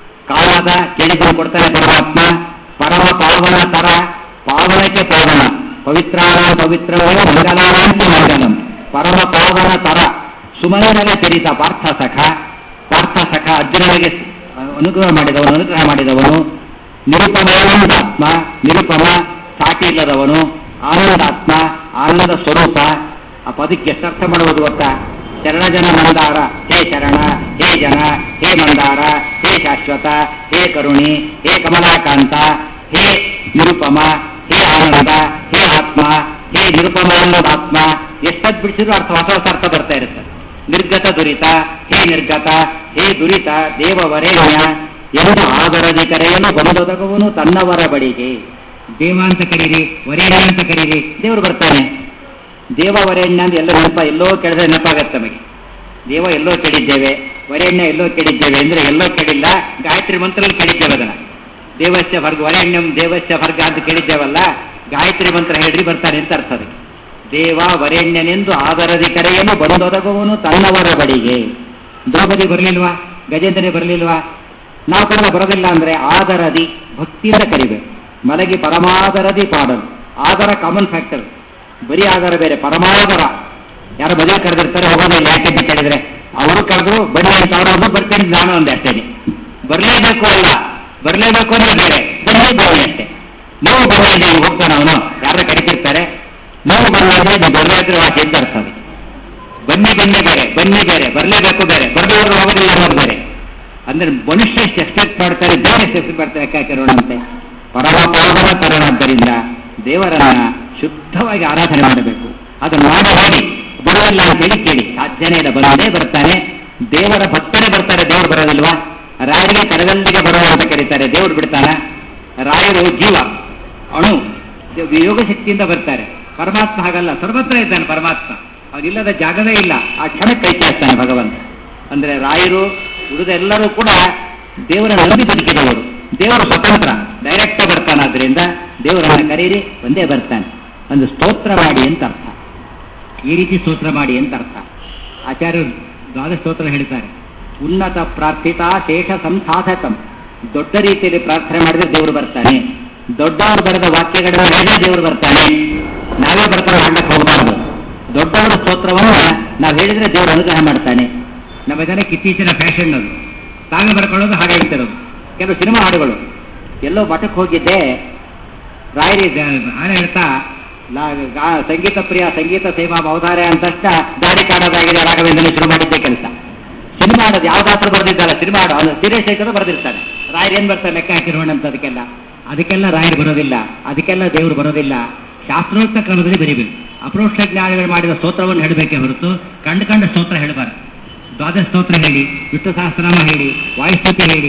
Speaker 1: ಕಾಳದ ಕೇಳಿಕೊಂಡು ಕೊಡ್ತಾನೆ ಪರಮಾತ್ಮ ಪರಮ ಪಾವನ ತರ ಪಾವನಕ್ಕೆ ಪಾವನ ಪವಿತ್ರಾಣ ಪವಿತ್ರವೋ ಮಂಗಲಾಂಚ ಮಂಗಲಂ ಪರಮ ಪಾವನ ತರ ಸುಮನನ ಚರಿತ ಪಾರ್ಥ ಸಖ ಪಾರ್ಥ ಸಖ ಅರ್ಜುನನಿಗೆ ಅನುಗ್ರಹ ಮಾಡಿದವನು ಅನುಗ್ರಹ ಮಾಡಿದವನು ನಿರುಪಮಾನಂದಾತ್ಮ ನಿರುಪಮ ಸಾಟಿ ಇಲ್ಲದವನು ಆನಂದಾತ್ಮ ಆನಂದ ಸ್ವರೂಪ ಆ ಪದಕ್ಕೆ ಎಷ್ಟರ್ಥ ಮಾಡುವುದು ಗೊತ್ತಾ ಶರಣ ಜನ ಮಂದಾರ ಹೇ ಶರಣ ಹೇ ಜನ ಹೇ ಮಂದಾರ ಹೇ ಶಾಶ್ವತ ಹೇ ಕರುಣಿ ಹೇ ಕಮಲಾಕಾಂತ ಹೇ ನಿರುಪಮ ಹೇ ಆನಂದ ಹೇ ಆತ್ಮ ಹೇ ನಿರುಪಮಾನಂದಾತ್ಮ ಎಷ್ಟದ್ ಬಿಡಿಸಿದ್ರು ಅರ್ಥ ಹೊಸ ಹೊಸ ಅರ್ಥ ಬರ್ತಾ ಇರುತ್ತೆ ನಿರ್ಗತ ದುರಿತ ಹೇ ನಿರ್ಗತ ಹೇ ದುರಿತ ದೇವವರೇಣ್ಯ ಎಂದು ಆದರದಿ ಕರೆಯಲು ಬಂದೊದಗುವನು ತನ್ನವರ ಬಳಿಗೆ ದೇವ ಅಂತ ಕರೀರಿ ವರೇಣ್ಯ ಅಂತ ಕರೀರಿ ದೇವರು ಬರ್ತಾನೆ ದೇವ ವರೇಣ್ಯ ಅಂತ ಎಲ್ಲ ನೆನಪ ಎಲ್ಲೋ ಕೆಳಗೆ ನೆನಪಾಗತ್ತೆ ನಮಗೆ ದೇವ ಎಲ್ಲೋ ಕೆಡಿದ್ದೇವೆ ವರೇಣ್ಯ ಎಲ್ಲೋ ಕೆಡಿದ್ದೇವೆ ಅಂದ್ರೆ ಎಲ್ಲೋ ಕೆಡಿಲ್ಲ ಗಾಯತ್ರಿ ಮಂತ್ರದಲ್ಲಿ ಕೆಡಿದ್ದೇವೆ ಅದನ್ನ ದೇವಸ್ಯ ವರ್ಗ ವರೇಣ್ಯಂ ದೇವಸ್ಯ ವರ್ಗ ಅಂತ ಕೇಳಿದ್ದೇವಲ್ಲ ಗಾಯತ್ರಿ ಮಂತ್ರ ಹೇಳ್ರಿ ಬರ್ತಾನೆ ಅಂತ ಅರ್ಥ ಅದಕ್ಕೆ ದೇವ ವರೇಣ್ಯನೆಂದು ಆದರದಿ ಕರೆಯಲು ಬಂದೊದಗುವನು ತನ್ನವರ ಬಳಿಗೆ ದ್ರೌಪದಿ ಬರಲಿಲ್ವಾ ಗಜೇಂದ್ರನೇ ಬರಲಿಲ್ವಾ ನಾವು ಕನ್ನಡ ಬರೋದಿಲ್ಲ ಅಂದ್ರೆ ಆದರದಿ ಭಕ್ತಿಯಿಂದ ಕರಿಬೇಕು ಮಲಗಿ ಪರಮಾದರದಿ ಪಾಡಲು ಆದರ ಕಾಮನ್ ಫ್ಯಾಕ್ಟರ್ ಬರೀ ಆಧಾರ ಬೇರೆ ಪರಮಾದರ ಯಾರು ಮದುವೆ ಕರೆದಿರ್ತಾರೆ ಹೋಗೋದಿಲ್ಲ ಯಾಕೆ ಅಂತ ಕೇಳಿದ್ರೆ ಅವರು ಕರೆದು ಬನ್ನಿ ಅಂತ ಅವರನ್ನು ಬರ್ತೀನಿ ನಾನು ಒಂದೇ ಅಷ್ಟೇನೆ ಬರಲೇಬೇಕು ಅಲ್ಲ ಬರಲೇಬೇಕು ಅಂದ್ರೆ ಬೇರೆ ಬನ್ನಿ ಬನ್ನಿ ಅಷ್ಟೇ ನೀವು ಬನ್ನಿ ಅಂದ್ರೆ ಹಿಂಗ್ ಹೋಗ್ತಾನೆ ಅವನು ಯಾರು ಕರಿತಿರ್ತಾರೆ ನೀವು ಬನ್ನಿ ಅಂದ್ರೆ ನೀವು ಬರಲೇ ಇದ್ರೆ ವಾಸಿ ಅಂತ ಅರ್ಥ ಅದಕ್ಕೆ. ಬನ್ನಿ ಬನ್ನಿ ಬೇರೆ ಬನ್ನಿ ಬೇರೆ ಬರಲೇಬೇಕು ಬೇರೆ ಬರದವರು ಹೋಗೋದಿಲ್ಲ ಅನ್ನೋದು ಬೇರೆ ಅಂದ್ರೆ ಮನುಷ್ಯ ಎಷ್ಟು ಎಕ್ಸ್ಪೆಕ್ಟ್ ಮಾಡ್ತಾರೆ ದೇವರು ಎಷ್ಟು ಎಕ್ಸ್ಪೆಕ್ಟ್ ಮಾಡ್ತಾರೆ ಯಾಕೆ ಹಾಕಿರೋಣಂತೆ ಪರಮ ಪಾವನ ತರಣದ್ದರಿಂದ ದೇವರನ್ನ ಶುದ್ಧವಾಗಿ ಆರಾಧನೆ ಮಾಡಬೇಕು ಅದನ್ನು ಮಾಡಿ ಮಾಡಿ ಬರೋದಿಲ್ಲ ಅಂತ ಹೇಳಿ ಕೇಳಿ ಸಾಧ್ಯನೇ ಇಲ್ಲ ಬರೋದೇ ಬರ್ತಾನೆ ದೇವರ ಭಕ್ತರೇ ಬರ್ತಾರೆ ದೇವರು ಬರೋದಿಲ್ವಾ ರಾಯರಿಗೆ ಕಡಗಲ್ಲಿಗೆ ಬರುವ ಅಂತ ಕರೀತಾರೆ ದೇವರು ಬಿಡ್ತಾನ ರಾಯರು ಜೀವ ಅಣು ಯೋಗ ಶಕ್ತಿಯಿಂದ ಬರ್ತಾರೆ ಪರಮಾತ್ಮ ಹಾಗಲ್ಲ ಸರ್ವತ್ರ ಇದ್ದಾನೆ ಪರಮಾತ್ಮ ಅವನಿಲ್ಲದ ಜಾಗವೇ ಇಲ್ಲ ಆ ಕ್ಷಣಕ್ಕೆ ಕೈ ಚಾಚ್ತಾನೆ ಭಗವಂತ ಅಂದ್ರೆ ರಾಯರು ಉಳಿದ ಎಲ್ಲರೂ ಕೂಡ ದೇವರ ನಂಬಿ ಬದುಕಿದವರು ದೇವರು ಸ್ವತಂತ್ರ ಡೈರೆಕ್ಟ್ ಬರ್ತಾನಾದ್ರಿಂದ ದೇವರನ್ನ ಕರೀರಿ ಒಂದೇ ಬರ್ತಾನೆ ಒಂದು ಸ್ತೋತ್ರ ಮಾಡಿ ಅಂತ ಅರ್ಥ ಈ ರೀತಿ ಸ್ತೋತ್ರ ಮಾಡಿ ಅಂತ ಅರ್ಥ ಆಚಾರ್ಯರು ದ್ವಾದ ಸ್ತೋತ್ರ ಹೇಳ್ತಾರೆ ಉನ್ನತ ಪ್ರಾರ್ಥಿತ ಶೇಷ ಸಂಸಾಧಕಂ ದೊಡ್ಡ ರೀತಿಯಲ್ಲಿ ಪ್ರಾರ್ಥನೆ ಮಾಡಿದ್ರೆ ದೇವರು ಬರ್ತಾನೆ ದೊಡ್ಡವರು ಬರೆದ ವಾಕ್ಯಗಳನ್ನು ಹೇಳಿದ್ರೆ ದೇವರು ಬರ್ತಾನೆ ನಾವೇ ಬರ್ತಾನೆ ಮಾಡಕ್ಕೆ ಹೋಗಬಾರದು ದೊಡ್ಡವರ ಸ್ತೋತ್ರವನ್ನ ನಾವು ಹೇಳಿದ್ರೆ ದೇವರು ಅನುಗ್ರಹ ಮಾಡ್ತಾನೆ ನಮ್ಮ ಜನಕ್ಕೆ ಇತ್ತೀಚಿನ ಫ್ಯಾಷನ್ ಅದು ತಾವೇ ಬರ್ಕೊಳ್ಳೋದು ಹಾಗೆ ಹೇಳ್ತಿರೋದು ಕೆಲವು ಸಿನಿಮಾ ಹಾಡುಗಳು ಎಲ್ಲೋ ಮಠಕ್ಕೆ ಹೋಗಿದ್ದೆ ರಾಯರಿ ದ- ಹಾಡು ಹೇಳ್ತಾ ಲಾ- ಗಾ- ಸಂಗೀತ ಪ್ರಿಯ ಸಂಗೀತ ಸೇವಾ ಅವಧಾರ ಅಂತ ತಕ್ಷಣ ದಾರಿ ಕಾಣೋದಾಗಿದೆ ರಾಘವೇಂದ್ರ ಶುರು ಮಾಡಿದ್ದೆ ಕೆಲಸ ಸಿನಿಮಾ ಹಾಡೋದು ಯಾವ್ದಾದ್ರು ಬರೆದಿದ್ದಲ್ಲ ಸಿನಿಮಾ ಹಾಡು ಅವನು ಸೀರಿಯಸ್ ಆಯ್ತದ ಬರೆದಿರ್ತಾನೆ ರಾಯರು ಏನ್ ಬರ್ತಾರೆ ಲೆಕ್ಕ ಹಾಕಿರೋಣ ಅಂತ ಅದಕ್ಕೆಲ್ಲ ಅದಕ್ಕೆಲ್ಲ ರಾಯರು ಬರೋದಿಲ್ಲ ಅದಕ್ಕೆಲ್ಲ ದೇವರು ಬರೋದಿಲ್ಲ ಶಾಸ್ತ್ರೋಕ್ತ ಕ್ರಮದಲ್ಲಿ ಬರೀಬೇಕು ಅಪ್ರೋಕ್ಷ ಜ್ಞಾನಿಗಳು ಮಾಡಿದ ಸ್ತೋತ್ರವನ್ನು ಹೇಳಬೇಕೇ ಹೊರತು ಕಂಡು ಕಂಡ ಸ್ತೋತ್ರ ಹೇಳಬಾರದು ದ್ವಾದಶ ಸ್ತೋತ್ರ ಹೇಳಿ ವಿಷ್ಣು ಸಹಸ್ರನಾಮ ಹೇಳಿ ವಾಯುಸ್ತುತಿ ಹೇಳಿ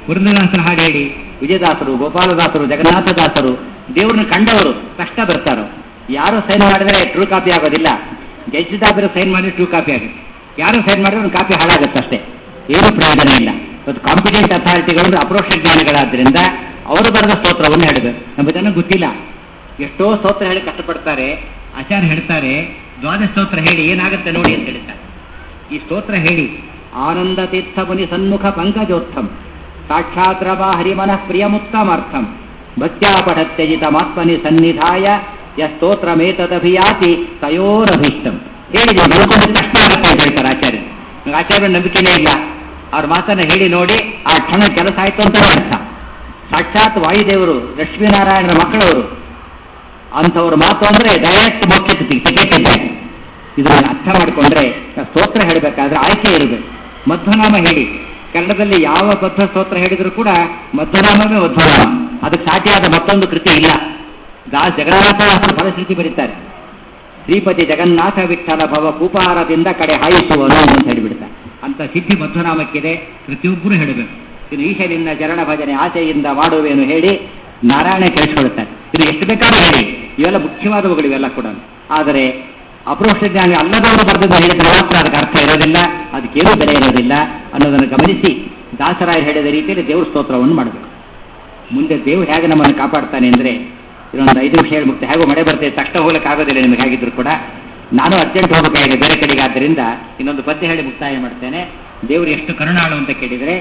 Speaker 1: ಪುರಂದರದಾಸರ ಹಾಡು ಹೇಳಿ ವಿಜಯದಾಸರು ಗೋಪಾಲದಾಸರು ಜಗನ್ನಾಥದಾಸರು ದೇವ್ರನ್ನ ಕಂಡವರು ತಕ್ಷಣ ಬರ್ತಾರೋ ಯಾರು ಸೈನ್ ಮಾಡಿದ್ರೆ ಟ್ರೂ ಕಾಪಿ ಆಗೋದಿಲ್ಲ ಜಡ್ಜಿದಾಬರು ಸೈನ್ ಮಾಡಿ ಟ್ರೂ ಕಾಪಿ ಆಗುತ್ತೆ ಯಾರು ಸೈನ್ ಮಾಡಿದ್ರೆ ಒಂದು ಕಾಪಿ ಹಾಳಾಗುತ್ತೆ ಅಷ್ಟೇ ಏನು ಪ್ರಯೋಜನ ಇಲ್ಲ ಇವತ್ತು ಕಾಂಪಿಟೆಂಟ್ ಅಥಾರಿಟಿಗಳು ಅಪ್ರೋಕ್ಷ ಜ್ಞಾನಿಗಳಾದ್ರಿಂದ ಅವರು ಬರೆದ ಸ್ತೋತ್ರವನ್ನು ಹೇಳಬೇಕು ನಮ್ಮ ಜನ ಗೊತ್ತಿಲ್ಲ ಎಷ್ಟೋ ಸ್ತೋತ್ರ ಹೇಳಿ ಕಷ್ಟಪಡ್ತಾರೆ ಆಚಾರ್ಯ ಹೇಳ್ತಾರೆ ದ್ವಾದಶ ಸ್ತೋತ್ರ ಹೇಳಿ ಏನಾಗುತ್ತೆ ನೋಡಿ ಅಂತ ಹೇಳ್ತಾರೆ ಈ ಸ್ತೋತ್ರ ಹೇಳಿ ಆನಂದ ತೀರ್ಥ ಮುನಿ ಸನ್ಮುಖ ಪಂಕಜೋತ್ಥಂ ಸಾಕ್ಷಾತ್ರವ ಹರಿಮನಃ ಪ್ರಿಯಮುತ್ತಮರ್ಥಂ ಭಕ್ತ್ಯಾ ಪಠತ್ಯಜಿತ ಮಾತ್ಮನಿ ಸನ್ನಿಧಾಯ ಯ ಸ್ತೋತ್ರಮೇತದಭಿಯಾತಿ ತಯೋರಭೀಷ್ಟಂ ಹೇಳಿದೆ ನಡ್ಕೊಂಡು ಕಷ್ಟ ಆಗುತ್ತೆ ಅಂತ ಹೇಳ್ತಾರೆ ಆಚಾರ್ಯ ನಂಗೆ ಆಚಾರ್ಯ ನಂಬಿಕೆನೇ ಇಲ್ಲ ಅವ್ರ ಮಾತನ್ನ ಹೇಳಿ ನೋಡಿ ಆ ಕ್ಷಣ ಕೆಲಸ ಆಯ್ತು ಅಂತ ಅರ್ಥ ಸಾಕ್ಷಾತ್ ವಾಯುದೇವರು ಲಕ್ಷ್ಮೀನಾರಾಯಣರ ಮಕ್ಕಳವರು ಅಂಥವ್ರ ಮಾತು ಅಂದ್ರೆ ಡೈರೆಕ್ಟ್ ಮೋಕ್ಷಕ್ಕೆ ಟಿಕೆಟ್ ಇದ್ದಾಗ ಇದನ್ನು ಅರ್ಥ ಮಾಡಿಕೊಂಡ್ರೆ ಸ್ತೋತ್ರ ಹೇಳಬೇಕಾದ್ರೆ ಆಯ್ಕೆ ಇರಬೇಕು ಮಧ್ವನಾಮ ಹೇಳಿ ಕನ್ನಡದಲ್ಲಿ ಯಾವ ಬದ್ಧ ಸ್ತೋತ್ರ ಹೇಳಿದ್ರು ಕೂಡ ಮಧ್ವನಾಮವೇ ಮಧ್ವನಾಮ ಅದಕ್ಕೆ ಸಾಟಿಯಾದ ಮತ್ತೊಂದು ಕೃತಿ ಇಲ್ಲ ದಾಸ್ ಜಗನ್ನಾಥದಾಸರು ಫಲಶ್ರುತಿ ಬರೀತಾರೆ ಶ್ರೀಪತಿ ಜಗನ್ನಾಥ ವಿಠಲ ಭವ ಕೂಪಾರದಿಂದ ಕಡೆ ಹಾಯಿಸುವನು ಅಂತ ಹೇಳಿಬಿಡ್ತಾರೆ ಅಂತ ಸಿದ್ಧಿ ಮಧ್ವನಾಮಕ್ಕಿದೆ ಪ್ರತಿಯೊಬ್ಬರು ಹೇಳಬೇಕು ಇನ್ನು ಈಶನಿಂದ ಚರಣ ಭಜನೆ ಆಸೆಯಿಂದ ಮಾಡುವೇನು ಹೇಳಿ ನಾರಾಯಣ ಕೇಳಿಸ್ಕೊಳ್ತಾರೆ ಇದು ಎಷ್ಟು ಬೇಕಾದ್ರೂ ಹೇಳಿ ಇವೆಲ್ಲ ಮುಖ್ಯವಾದವುಗಳು ಇವೆಲ್ಲ ಕೂಡ ಆದರೆ ಅಪ್ರೋಕ್ಷ ಜ್ಞಾನಿ ಅಲ್ಲದವರು ಬರೆದದ್ದು ಹೇಳಿದ್ರೆ ಮಾತ್ರ ಅದಕ್ಕೆ ಅರ್ಥ ಇರೋದಿಲ್ಲ ಅದಕ್ಕೇನೂ ಬೆಲೆ ಇರೋದಿಲ್ಲ ಅನ್ನೋದನ್ನು ಗಮನಿಸಿ ದಾಸರಾಯ ಹೇಳಿದ ರೀತಿಯಲ್ಲಿ ದೇವ್ರ ಸ್ತೋತ್ರವನ್ನು ಮಾಡಬೇಕು ಮುಂದೆ ದೇವ್ರು ಹೇಗೆ ನಮ್ಮನ್ನು ಕಾಪಾಡ್ತಾನೆ ಅಂದರೆ ಇನ್ನೊಂದು ಐದು ನಿಮಿಷ ಹೇಳಿ ಮುಕ್ತ ಹೇಗೋ ಮಳೆ ಬರ್ತದೆ ತಕ್ಷಣ ಹೋಗ್ಲಿಕ್ಕೆ ಆಗೋದಿಲ್ಲ ನಿಮಗೆ ಹಾಗಿದ್ರು ಕೂಡ ನಾನು ಅರ್ಜೆಂಟ್ ಹೋಗಬೇಕಾಗಿದೆ ಬೇರೆ ಕಡೆಗೆ ಆದ್ದರಿಂದ ಇನ್ನೊಂದು ಪದ್ಯ ಹೇಳಿ ಮುಕ್ತಾಯ ಮಾಡ್ತೇನೆ ದೇವರು ಎಷ್ಟು ಕರುಣಾಳು ಅಂತ ಕೇಳಿದರೆ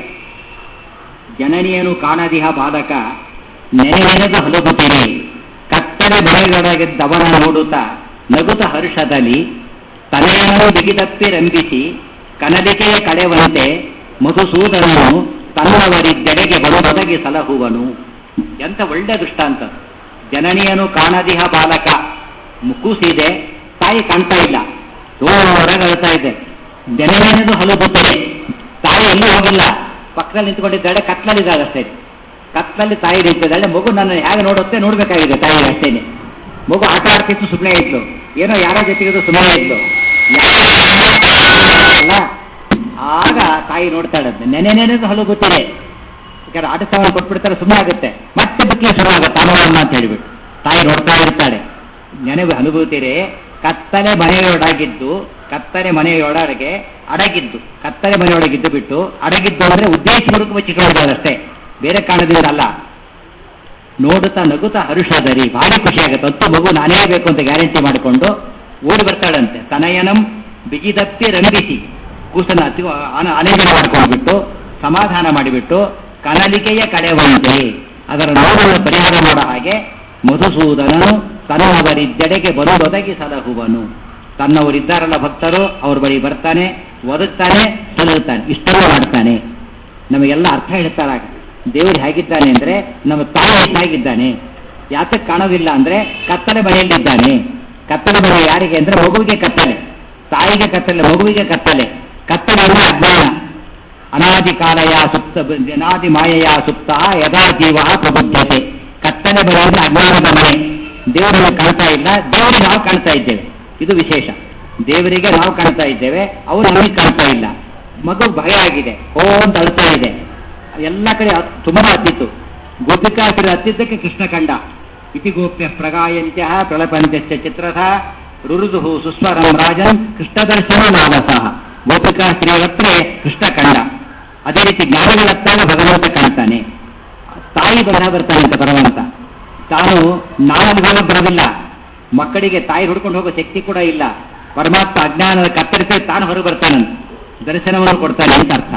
Speaker 1: ಜನನಿಯನು ಕಾಣದಿಹ ಬಾಲಕ ನೆನೆನೆನೆದು ಹಲುಗುತ್ತೀರಿ ಕತ್ತಲೆ ಬೆಳೆಗೊಳಗಿದ್ದವನ ನೋಡುತ್ತಾ ನಗುತ ಹರ್ಷದಲ್ಲಿ ತಲೆಯನ್ನು ಬಿಗಿದಪ್ಪಿ ರಂಭಿಸಿ ಕನಲಿಕೆಯ ಕಳೆವಂತೆ ಮಧುಸೂದನನು ತನ್ನವರಿದ್ದೆಡೆಗೆ ಬರುವೊದಗಿ ಸಲಹುವನು ಎಂತ ಒಳ್ಳೆ ದೃಷ್ಟಾಂತ ಜನನಿಯನು ಕಾಣದಿಹ ಬಾಲಕ ಮುಕ್ಕೂಸಿದೆ ತಾಯಿ ಕಾಣ್ತಾ ಇಲ್ಲ ಜೋರಾಗಿ ಅಳ್ತಾ ಇದೆ ಜನನೇನದು ಹಲುಗುತ್ತದೆ ತಾಯಿ ಎಲ್ಲೂ ಹೋಗಿಲ್ಲ ಪಕ್ಕದಲ್ಲಿ ನಿಂತ್ಕೊಂಡಿದ್ದಾಳೆ ಕತ್ಲಲ್ಲಿದ್ದಾಳೆ ಅಷ್ಟೇ ಕತ್ಲಲ್ಲಿ ತಾಯಿ ನಿಂತಿದ್ದಾಳೆ ಮಗು ನನ್ನ ಹೇಗೆ ನೋಡುತ್ತೆ ನೋಡ್ಬೇಕಾಗಿದೆ ತಾಯಿ ಅಷ್ಟೇನೆ ಮಗು ಆಟ ಆಡ್ತಿತ್ತು ಸುಮ್ಮನೆ ಇದ್ಲು ಏನೋ ಯಾರೋ ಜೊತೆಗಿದ್ರು ಸುಮ್ಮನೆ ಇದ್ಲು ಅಲ್ಲ ಆಗ ತಾಯಿ ನೋಡ್ತಾಳಂತೆ ನೆನೆ ನೆನೆದು ಹಲು ಗೊತ್ತಿದೆ ಯಾಕಂದ್ರೆ ಆಟ ಸಾಮಾನು ಕೊಟ್ಬಿಡ್ತಾರೆ ಸುಮ್ಮನೆ ಆಗುತ್ತೆ ಮತ್ತೆ ಬಿಟ್ಲೆ ಶುರು ಆಗುತ್ತೆ ಅನುಮಾನ ಅಂತ ಹೇಳಿಬಿಟ್ಟು ತಾಯಿ ನೋಡ್ತಾ ಇರ್ತಾಳೆ ನೆನವು ಅನುಭೂತಿರೇ ಕತ್ತಲೆ ಮನೆಯೊಳಗಿದ್ದು ಕತ್ತಲೆ ಮನೆಯೊಳಗೆ ಅಡಗಿದ್ದು ಕತ್ತಲೆ ಮನೆಯೊಳಗಿದ್ದು ಬಿಟ್ಟು ಅಡಗಿದ್ದು ಅಂದ್ರೆ ಉದ್ದೇಶಪೂರ್ವಕ ಬಚ್ಚಿಟ್ಕೊಂಡಿದ್ದಾರೆ ಅಷ್ಟೇ ಬೇರೆ ಕಾರಣದಿಂದ ಅಲ್ಲ ನೋಡುತ್ತಾ ನಗುತ್ತಾ ಹರುಷದರಿ ಭಾರಿ ಖುಷಿ ಆಗುತ್ತೆ ಅಂತೂ ಮಗು ನಾನೇ ಬೇಕು ಅಂತ ಗ್ಯಾರಂಟಿ ಮಾಡಿಕೊಂಡು ಓಡಿ ಬರ್ತಾಳಂತೆ ತನಯನಂ ಬಿಗಿದಪ್ಪಿ ರಂಗಿಸಿ ಕೂಸನ ಅತಿ ಅನ- ಅನೇಕನ ಮಾಡ್ಕೊಂಡ್ಬಿಟ್ಟು ಸಮಾಧಾನ ಮಾಡಿಬಿಟ್ಟು ಕನಲಿಕೆಯ ಕಡೆವಂತೆ ಅದರ ನೋವನ್ನು ಪರಿಹಾರ ಮಾಡೋ ಹಾಗೆ ಮಧುಸೂದನನು ತನ್ನವರಿದ್ದೆಡೆಗೆ ಬರುವುದಗಿ ಸಲಹುವನು ತನ್ನವರಿದ್ದಾರಲ್ಲ ಭಕ್ತರು ಅವ್ರ ಬಳಿ ಬರ್ತಾನೆ ಒದಗ್ತಾನೆ ಸಲಹುತ್ತಾನೆ ಇಷ್ಟೆಲ್ಲ ಮಾಡ್ತಾನೆ ನಮಗೆಲ್ಲ ಅರ್ಥ ಹೇಳ್ತಾರಾಗ ದೇವರು ಹೇಗಿದ್ದಾನೆ ಅಂದ್ರೆ ನಮ್ಮ ತಾಯಿ ಹೇಗಿದ್ದಾನೆ ಯಾತಕ್ಕೆ ಕಾಣೋದಿಲ್ಲ ಅಂದ್ರೆ ಕತ್ತಲೆ ಮನೆಯಲ್ಲಿದ್ದಾನೆ ಕತ್ತಲೆ ಮನೆ ಯಾರಿಗೆ ಅಂದ್ರೆ ಮಗುವಿಗೆ ಕತ್ತಲೆ ತಾಯಿಗೆ ಕತ್ತಲೆ ಮಗುವಿಗೆ ಕತ್ತಲೆ ಕತ್ತಲೆ ಅಂದ್ರೆ ಅಜ್ಞಾನ ಅನಾದಿ ಕಾಲಯ ಸುಪ್ತ ಅನಾದಿ ಮಾಯೆಯ ಸುಪ್ತ ಯಥಾ ಜೀವ ಪ್ರಬುದ್ಧತೆ ಕತ್ತಲೆ ಮನೆ ಅಂದ್ರೆ ಅಜ್ಞಾನದ ಮನೆ ದೇವರನ್ನು ಕಾಣ್ತಾ ಇಲ್ಲ ದೇವರಿಗೆ ನಾವು ಕಾಣ್ತಾ ಇದ್ದೇವೆ ಇದು ವಿಶೇಷ ದೇವರಿಗೆ ನಾವು ಕಾಣ್ತಾ ಇದ್ದೇವೆ ಅವರು ನಮಗೆ ಕಾಣ್ತಾ ಇಲ್ಲ ಮಗು ಭಯ ಆಗಿದೆ ಓ ಅಂತ ಅಳ್ತಾ ಇದೆ ಎಲ್ಲ ಕಡೆ ಅತ್- ತುಂಬಾ ಹತ್ತಿತ್ತು ಗೋಪಿಕಾಸುರ ಹತ್ತಿದ್ದಕ್ಕೆ ಕೃಷ್ಣ ಕಂಡ ಇತಿ ಗೋಪ್ಯ ಪ್ರಗಾಯಂತ್ಯ ಪ್ರಳಪಂತ್ಯ ಚಿತ್ರಥ ರುರುದು ಸುಸ್ವರಂ ರಾಜನ್ ಕೃಷ್ಣ ದರ್ಶನ ಮಾನಸಃ ಗೋಪಿಕಾ ಸ್ತ್ರೀಯತ್ರ ಕೃಷ್ಣ ಕಂಡ ಅದೇ ರೀತಿ ಜ್ಞಾನಿಗಳತ್ತಾಗ ಭಗವಂತ ಕಾಣ್ತಾನೆ ತಾಯಿ ಬರಹ ಬರ್ತಾನೆ ಅಂತ ಭಗವಂತ ತಾನು ನಾನನುಭವ ಬರೋದಿಲ್ಲ ಮಕ್ಕಳಿಗೆ ತಾಯಿ ಹುಡ್ಕೊಂಡು ಹೋಗೋ ಶಕ್ತಿ ಕೂಡ ಇಲ್ಲ ಪರಮಾತ್ಮ ಅಜ್ಞಾನದ ಕತ್ತರಿಸಿ ತಾನು ಹೊರಗೆ ಬರ್ತಾನಂತ ದರ್ಶನವನ್ನು ಕೊಡ್ತಾನೆ ಅಂತ ಅರ್ಥ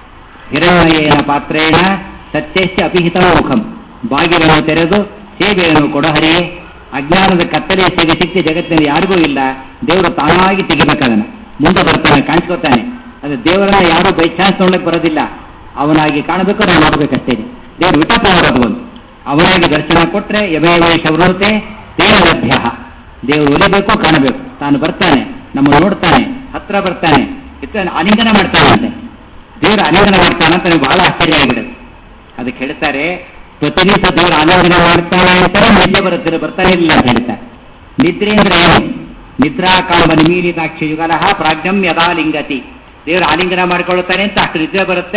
Speaker 1: ಹಿರಣ್ಯನ ಪಾತ್ರೇಣ ಸತ್ಯಶ್ಚ ಅಪಿಹಿತ ಮುಖಂ ಬಾಗಿಲನ್ನು ತೆರೆದು ಸೇವೆಯನ್ನು ಕೊಡಹರಿಯೇ ಅಜ್ಞಾನದ ಕತ್ತಲೆಯ ಸಿಗ ಶಕ್ತಿ ಜಗತ್ತಿನಲ್ಲಿ ಯಾರಿಗೂ ಇಲ್ಲ ದೇವರು ತಾನಾಗಿ ತೆಗಿಬೇಕದನ್ನ ಮುಂದೆ ಬರ್ತಾನೆ ಕಾಣಿಸ್ಕೊತಾನೆ ಅದು ದೇವರನ್ನ ಯಾರು ಬೈ ಚಾನ್ಸ್ ನೋಡ್ಲಿಕ್ಕೆ ಬರೋದಿಲ್ಲ ಅವನಾಗಿ ಕಾಣಬೇಕು ನಾವು ನೋಡ್ಬೇಕಷ್ಟೇ ದೇವರು ವಿಟಪ ಮಾಡೋದು ಒಂದು ಅವನಾಗಿ ದರ್ಶನ ಕೊಟ್ರೆ ಯಮೇವೇಶ ವೃತೆ ತೇನ ಲಭ್ಯ ದೇವರು ಒಲಿಬೇಕು ಕಾಣಬೇಕು ತಾನು ಬರ್ತಾನೆ ನಮ್ಮ ನೋಡ್ತಾನೆ ಹತ್ರ ಬರ್ತಾನೆ ಇತ್ತ ಆಲಿಂಗನ ಮಾಡ್ತಾನಂತೆ ದೇವರು ಆಲಿಂಗನ ಮಾಡ್ತಾನೆ ಅಂತ ನನಗೆ ಬಹಳ ಆಶ್ಚರ್ಯ ಆಗಿದೆ ಅದಕ್ಕೆ ಹೇಳ್ತಾರೆ ಪ್ರತಿನಿತ್ಯ ದೇವರು ಆಲಿಂಗನ ಮಾಡ್ತಾನೆ ಅಂತಾರೆ ನಿದ್ದೆ ಬರುತ್ತೆ ಬರ್ತಾನೆ ಇಲ್ಲ ಅಂತ ಹೇಳ್ತಾರೆ ನಿದ್ರೆ ಅಂದ್ರೆ ಏನು ನಿದ್ರಾ ಕಾಳುವ ನಿಮೀಲಿತಾಕ್ಷ ಯುಗಲಹ ಪ್ರಾಜ್ಞಂ ಯದಾ ಲಿಂಗತಿ ದೇವರು ಆಲಿಂಗನ ಮಾಡ್ಕೊಳ್ತಾನೆ ಅಂತ ಅಷ್ಟು ನಿದ್ರೆ ಬರುತ್ತೆ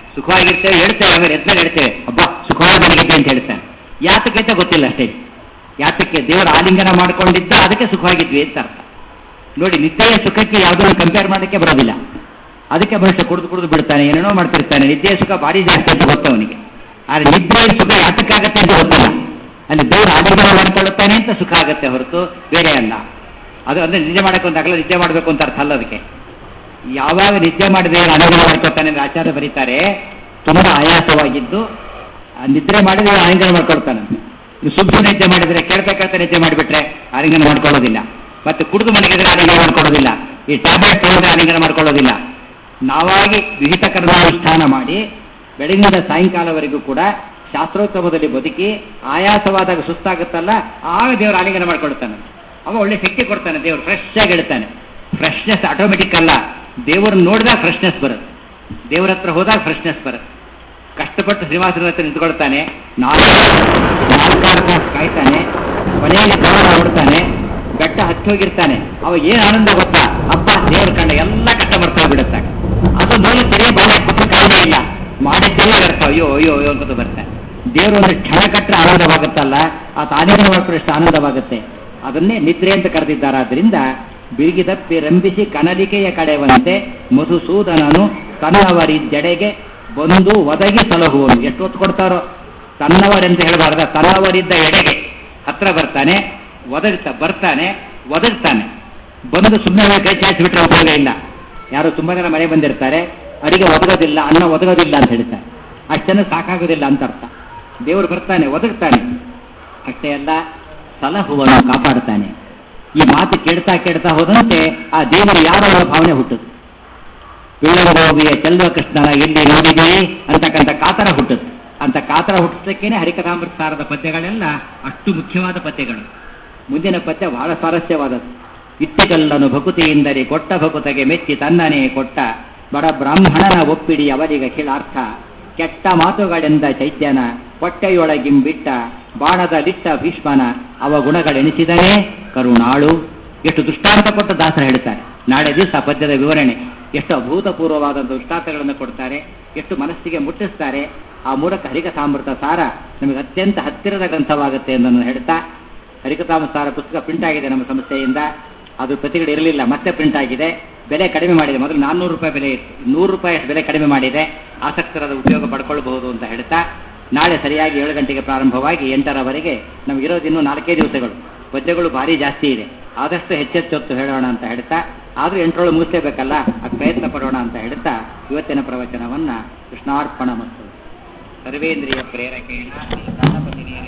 Speaker 1: ಸುಖವಾಗಿರ್ತೇವೆ ಹೇಳ್ತೇವೆ ಆಮೇಲೆ ಎದ್ದಾಗ ಹೇಳ್ತೇವೆ ಅಬ್ಬಾ ಸುಖವಾಗಿ ಮಲಗಿದ್ದೆ ಅಂತ ಹೇಳ್ತಾನೆ ಯಾತಕ್ಕೆ ಅಂತ ಗೊತ್ತಿಲ್ಲ ಅಷ್ಟೇ ಯಾತಕ್ಕೆ ದೇವರ ಆಲಿಂಗನ ಮಾಡ್ಕೊಂಡಿದ್ದ ಅದಕ್ಕೆ ಸುಖವಾಗಿದ್ವಿ ಅಂತ ಅರ್ಥ ನೋಡಿ ನಿದ್ದೆಯ ಸುಖಕ್ಕೆ ಯಾವುದನ್ನು ಕಂಪೇರ್ ಮಾಡೋಕ್ಕೆ ಬರೋದಿಲ್ಲ ಅದಕ್ಕೆ ಮನುಷ್ಯ ಕುಡಿದು ಕುಡಿದು ಬಿಡ್ತಾನೆ ಏನೇನೋ ಮಾಡ್ತಿರ್ತಾನೆ ನಿದ್ದೆಯ ಸುಖ ಭಾರಿ ಜಾಸ್ತಿ ಅಂತ ಗೊತ್ತು ಅವನಿಗೆ ಆದರೆ ನಿದ್ದೆಯ ಸುಖ ಯಾತಕ್ಕಾಗತ್ತೆ ಅಂತ ಗೊತ್ತಿಲ್ಲ ಅಲ್ಲಿ ದೇವರ ಆಲಿಂಗನ ಮಾಡ್ಕೊಳ್ಳುತ್ತಾನೆ ಅಂತ ಸುಖ ಆಗುತ್ತೆ ಹೊರತು ಬೇರೆ ಅಲ್ಲ ಅದು ಅಂದ್ರೆ ನಿದ್ದೆ ಮಾಡಕ್ಕೆ ಒಂದು ಅಗಲ ನಿದ್ದೆ ಮಾಡಬೇಕು ಅಂತ ಅರ್ಥ ಅಲ್ಲ ಅದಕ್ಕೆ ಯಾವಾಗ ನಿದ್ದೆ ಮಾಡಿದ ಅನುಗ್ರಹ ಮಾಡ್ಕೊಳ್ತಾನೆ ಅಂತ ಆಚಾರ್ಯ ಬರೀತಾರೆ ತುಂಬಾ ಆಯಾಸವಾಗಿದ್ದು ಆ ನಿದ್ರೆ ಮಾಡಿದ್ರೆ ಆಲಿಂಗನ ಮಾಡ್ಕೊಳ್ತಾನಂತೆ ನೀವು ಸುಮ್ಮನೆ ನಿದ್ದೆ ಮಾಡಿದ್ರೆ ಕೇಳ್ತಾ ಕೇಳ್ತಾ ನಿದ್ದೆ ಮಾಡಿಬಿಟ್ರೆ ಆಲಿಂಗನ ಮಾಡ್ಕೊಳ್ಳೋದಿಲ್ಲ ಮತ್ತೆ ಕುಡಿದು ಮನೆಗಿದ್ರೆ ಆಲಿಂಗನ ಮಾಡ್ಕೊಳ್ಳೋದಿಲ್ಲ ಈ ಟ್ಯಾಬ್ಲೆಟ್ ತಗೊಂಡ್ರೆ ಆಲಿಂಗನ ಮಾಡ್ಕೊಳ್ಳೋದಿಲ್ಲ ನಾವಾಗಿ ವಿಹಿತ ಕರ್ಮಾನುಷ್ಠಾನ ಮಾಡಿ ಬೆಳಗಿನಿಂದ ಸಾಯಂಕಾಲವರೆಗೂ ಕೂಡ ಶಾಸ್ತ್ರೋತ್ಸವದಲ್ಲಿ ಬದುಕಿ ಆಯಾಸವಾದಾಗ ಸುಸ್ತಾಗುತ್ತಲ್ಲ ಆಗ ದೇವರು ಆಲಿಂಗನ ಮಾಡ್ಕೊಳ್ತಾನೆ ಅವ ಒಳ್ಳೆ ಶಕ್ತಿ ಕೊಡ್ತಾನೆ ದೇವರು ಫ್ರೆಶ್ ಆಗಿ ಹೇಳ್ತಾನೆ ಫ್ರೆಶ್ನೆಸ್ ಆಟೋಮೆಟಿಕ್ ಅಲ್ಲ ದೇವರನ್ನು ನೋಡಿದಾಗ ಫ್ರೆಶ್ನೆಸ್ ಬರುತ್ತೆ ದೇವರ ಹತ್ರ ಹೋದಾಗ ಫ್ರೆಶ್ನೆಸ್ ಬರುತ್ತೆ ಕಷ್ಟಪಟ್ಟು ಶ್ರೀನಿವಾಸನ ಹತ್ರ ನಿಂತ್ಕೊಳ್ತಾನೆ ನಾಲ್ಕು ನಾಲ್ಕಾರು ತಾಸು ಕಾಯ್ತಾನೆ ಕೊನೆಯಲ್ಲಿ ಕವರ ಹೊಡ್ತಾನೆ ಬೆಟ್ಟ ಹತ್ತಿ ಹೋಗಿರ್ತಾನೆ ಅವ ಏನ್ ಆನಂದ ಗೊತ್ತಾ ಹಬ್ಬ ದೇವ್ರ ಕಂಡ ಎಲ್ಲ ಕಷ್ಟ ಬರ್ತಾ ಬಿಡುತ್ತೆ ಅದು ನೋಡಿ ಸರಿಯಾಗಿ ಬಾಳೆ ಹಾಕ್ಬಿಟ್ರೆ ಕಾರಣ ಇಲ್ಲ ಮಾಡಿದ್ದೆಲ್ಲ ವ್ಯರ್ಥ ಅಯ್ಯೋ ಅಯ್ಯೋ ಅಯ್ಯೋ ಅಂತ ಬರ್ತಾನೆ ದೇವರು ಒಂದು ಕ್ಷಣ ಕಟ್ಟರೆ ಆನಂದವಾಗುತ್ತಲ್ಲ ಆ ತಾನೇನು ಮಾಡ್ಕೊಂಡು ಎಷ್ಟು ಆನಂದವಾಗುತ್ತೆ ಅದನ್ನೇ ನಿದ್ರೆ ಅಂತ ಕರೆದಿದ್ದಾರಾದ್ರಿಂದ ಬಿರುಗಿ ತಪ್ಪಿ ರಂಭಿಸಿ ಕನಲಿಕೆಯ ಕಡೆವಂತೆ ಮಧುಸೂದನನು ತನ್ನವರಿದ್ದೆಡೆಗೆ ಬಂದು ಒದಗಿ ಸಲಹುವನು ಎಷ್ಟು ಹೊತ್ತು ಕೊಡ್ತಾರೋ ತನ್ನವರೆಂತ ಹೇಳಬಾರ್ದ ತನ್ನವರಿದ್ದ ಎಡೆಗೆ ಹತ್ರ ಬರ್ತಾನೆ ಒದಗ್ತಾ ಬರ್ತಾನೆ ಒದಗ್ತಾನೆ ಬಂದು ಸುಮ್ಮನೆ ಕೈ ಚಾಚಿ ಬಿಟ್ರೆ ಉಪಯೋಗ ಇಲ್ಲ ಯಾರು ತುಂಬಾ ಜನ ಮನೆ ಬಂದಿರ್ತಾರೆ ಅಡಿಗೆ ಒದಗೋದಿಲ್ಲ ಅನ್ನ ಒದಗೋದಿಲ್ಲ ಅಂತ ಹೇಳ್ತಾರೆ ಅಷ್ಟನ್ನು ಸಾಕಾಗೋದಿಲ್ಲ ಅಂತ ಅರ್ಥ ದೇವರು ಬರ್ತಾನೆ ಒದಗ್ತಾನೆ ಅಷ್ಟೇ ಅಲ್ಲ ಸಲಹುವನು ಕಾಪಾಡ್ತಾನೆ ಈ ಮಾತು ಕೇಳ್ತಾ ಕೇಳ್ತಾ ಹೋದಂತೆ ಆ ದೇವರು ಯಾರ ಭಾವನೆ ಹುಟ್ಟುತ್ತೆ ವಿಳಂಬೋಗಿಯ ಚೆಲ್ವ ಕೃಷ್ಣನ ಎಲ್ಲಿ ನೋಡಿದೆ ಅಂತಕ್ಕಂಥ ಕಾತರ ಹುಟ್ಟುತ್ತೆ ಅಂತ ಕಾತರ ಹುಟ್ಟಿಸಕ್ಕೇನೆ ಹರಿಕಥಾಮೃತಾರದ ಪದ್ಯಗಳೆಲ್ಲ ಅಷ್ಟು ಮುಖ್ಯವಾದ ಪದ್ಯಗಳು ಮುಂದಿನ ಪದ್ಯ ಬಹಳ ಸ್ವಾರಸ್ಯವಾದದ್ದು ಇಟ್ಟಿಗಲ್ಲನು ಭಕುತಿಯಿಂದರಿ ಕೊಟ್ಟ ಭಕುತಗೆ ಮೆಚ್ಚಿ ತನ್ನನೇ ಕೊಟ್ಟ ಬಡ ಬ್ರಾಹ್ಮಣನ ಒಪ್ಪಿಡಿ ಅವರಿಗ ಖಿಳಾರ್ಥ ಕೆಟ್ಟ ಮಾತುಗಳೆಂದ ಚೈತ್ಯನ ಹೊಟ್ಟೆಯೊಳಗಿಂಬಿಟ್ಟ ಬಾಣದ ಲಿಟ್ಟ ಭೀಷ್ಮನ ಅವ ಗುಣಗಳೆನಿಸಿದರೆ ಕರುಣಾಳು ಎಷ್ಟು ದೃಷ್ಟಾಂತ ಕೊಟ್ಟು ದಾಸರು ಹೇಳ್ತಾರೆ ನಾಳೆ ದಿವಸ ಪದ್ಯದ ವಿವರಣೆ ಎಷ್ಟು ಅಭೂತಪೂರ್ವವಾದ ದೃಷ್ಟಾಂತಗಳನ್ನು ಕೊಡ್ತಾರೆ ಎಷ್ಟು ಮನಸ್ಸಿಗೆ ಮುಟ್ಟಿಸ್ತಾರೆ ಆ ಮೂಲಕ ಹರಿಕಥಾಮೃತ ಸಾರ ನಮಗೆ ಅತ್ಯಂತ ಹತ್ತಿರದ ಗ್ರಂಥವಾಗುತ್ತೆ ಎಂದು ಹೇಳ್ತಾ ಹರಿಕಥಾಮೃತ ಸಾರ ಪುಸ್ತಕ ಪ್ರಿಂಟ್ ಆಗಿದೆ ನಮ್ಮ ಸಂಸ್ಥೆಯಿಂದ ಅದು ಪ್ರತಿಗಳು ಇರಲಿಲ್ಲ ಮತ್ತೆ ಪ್ರಿಂಟ್ ಆಗಿದೆ ಬೆಲೆ ಕಡಿಮೆ ಮಾಡಿದೆ ಮೊದಲು ನಾನ್ನೂರು ರೂಪಾಯಿ ಬೆಲೆ ಇತ್ತು ನೂರು ರೂಪಾಯಿ ಅಷ್ಟು ಬೆಲೆ ಕಡಿಮೆ ಮಾಡಿದೆ ಆಸಕ್ತರಾದ ಉಪಯೋಗ ಪಡ್ಕೊಳ್ಬಹುದು ಅಂತ ಹೇಳ್ತಾ ನಾಳೆ ಸರಿಯಾಗಿ ಏಳು ಗಂಟೆಗೆ ಪ್ರಾರಂಭವಾಗಿ ಎಂಟರವರೆಗೆ ನಮಗಿರೋದು ಇನ್ನೂ ನಾಲ್ಕೇ ದಿವಸಗಳು ಪದ್ಯಗಳು ಭಾರಿ ಜಾಸ್ತಿ ಇದೆ ಆದಷ್ಟು ಹೆಚ್ಚೆಚ್ಚೊತ್ತು ಹೇಳೋಣ ಅಂತ ಹೇಳ್ತಾ ಆದರೂ ಎಂಟರೊಳು ಮುಗಿಸಲೇಬೇಕಲ್ಲ ಅದು ಪ್ರಯತ್ನ ಪಡೋಣ ಅಂತ ಹೇಳ್ತಾ ಇವತ್ತಿನ ಪ್ರವಚನವನ್ನ ಕೃಷ್ಣಾರ್ಪಣ ಮತ್ತು ಸರ್ವೇಂದ್ರಿಯ ಪ್ರೇರಕೇಣ ಜ್ಞಾನಪತಿನಿಯ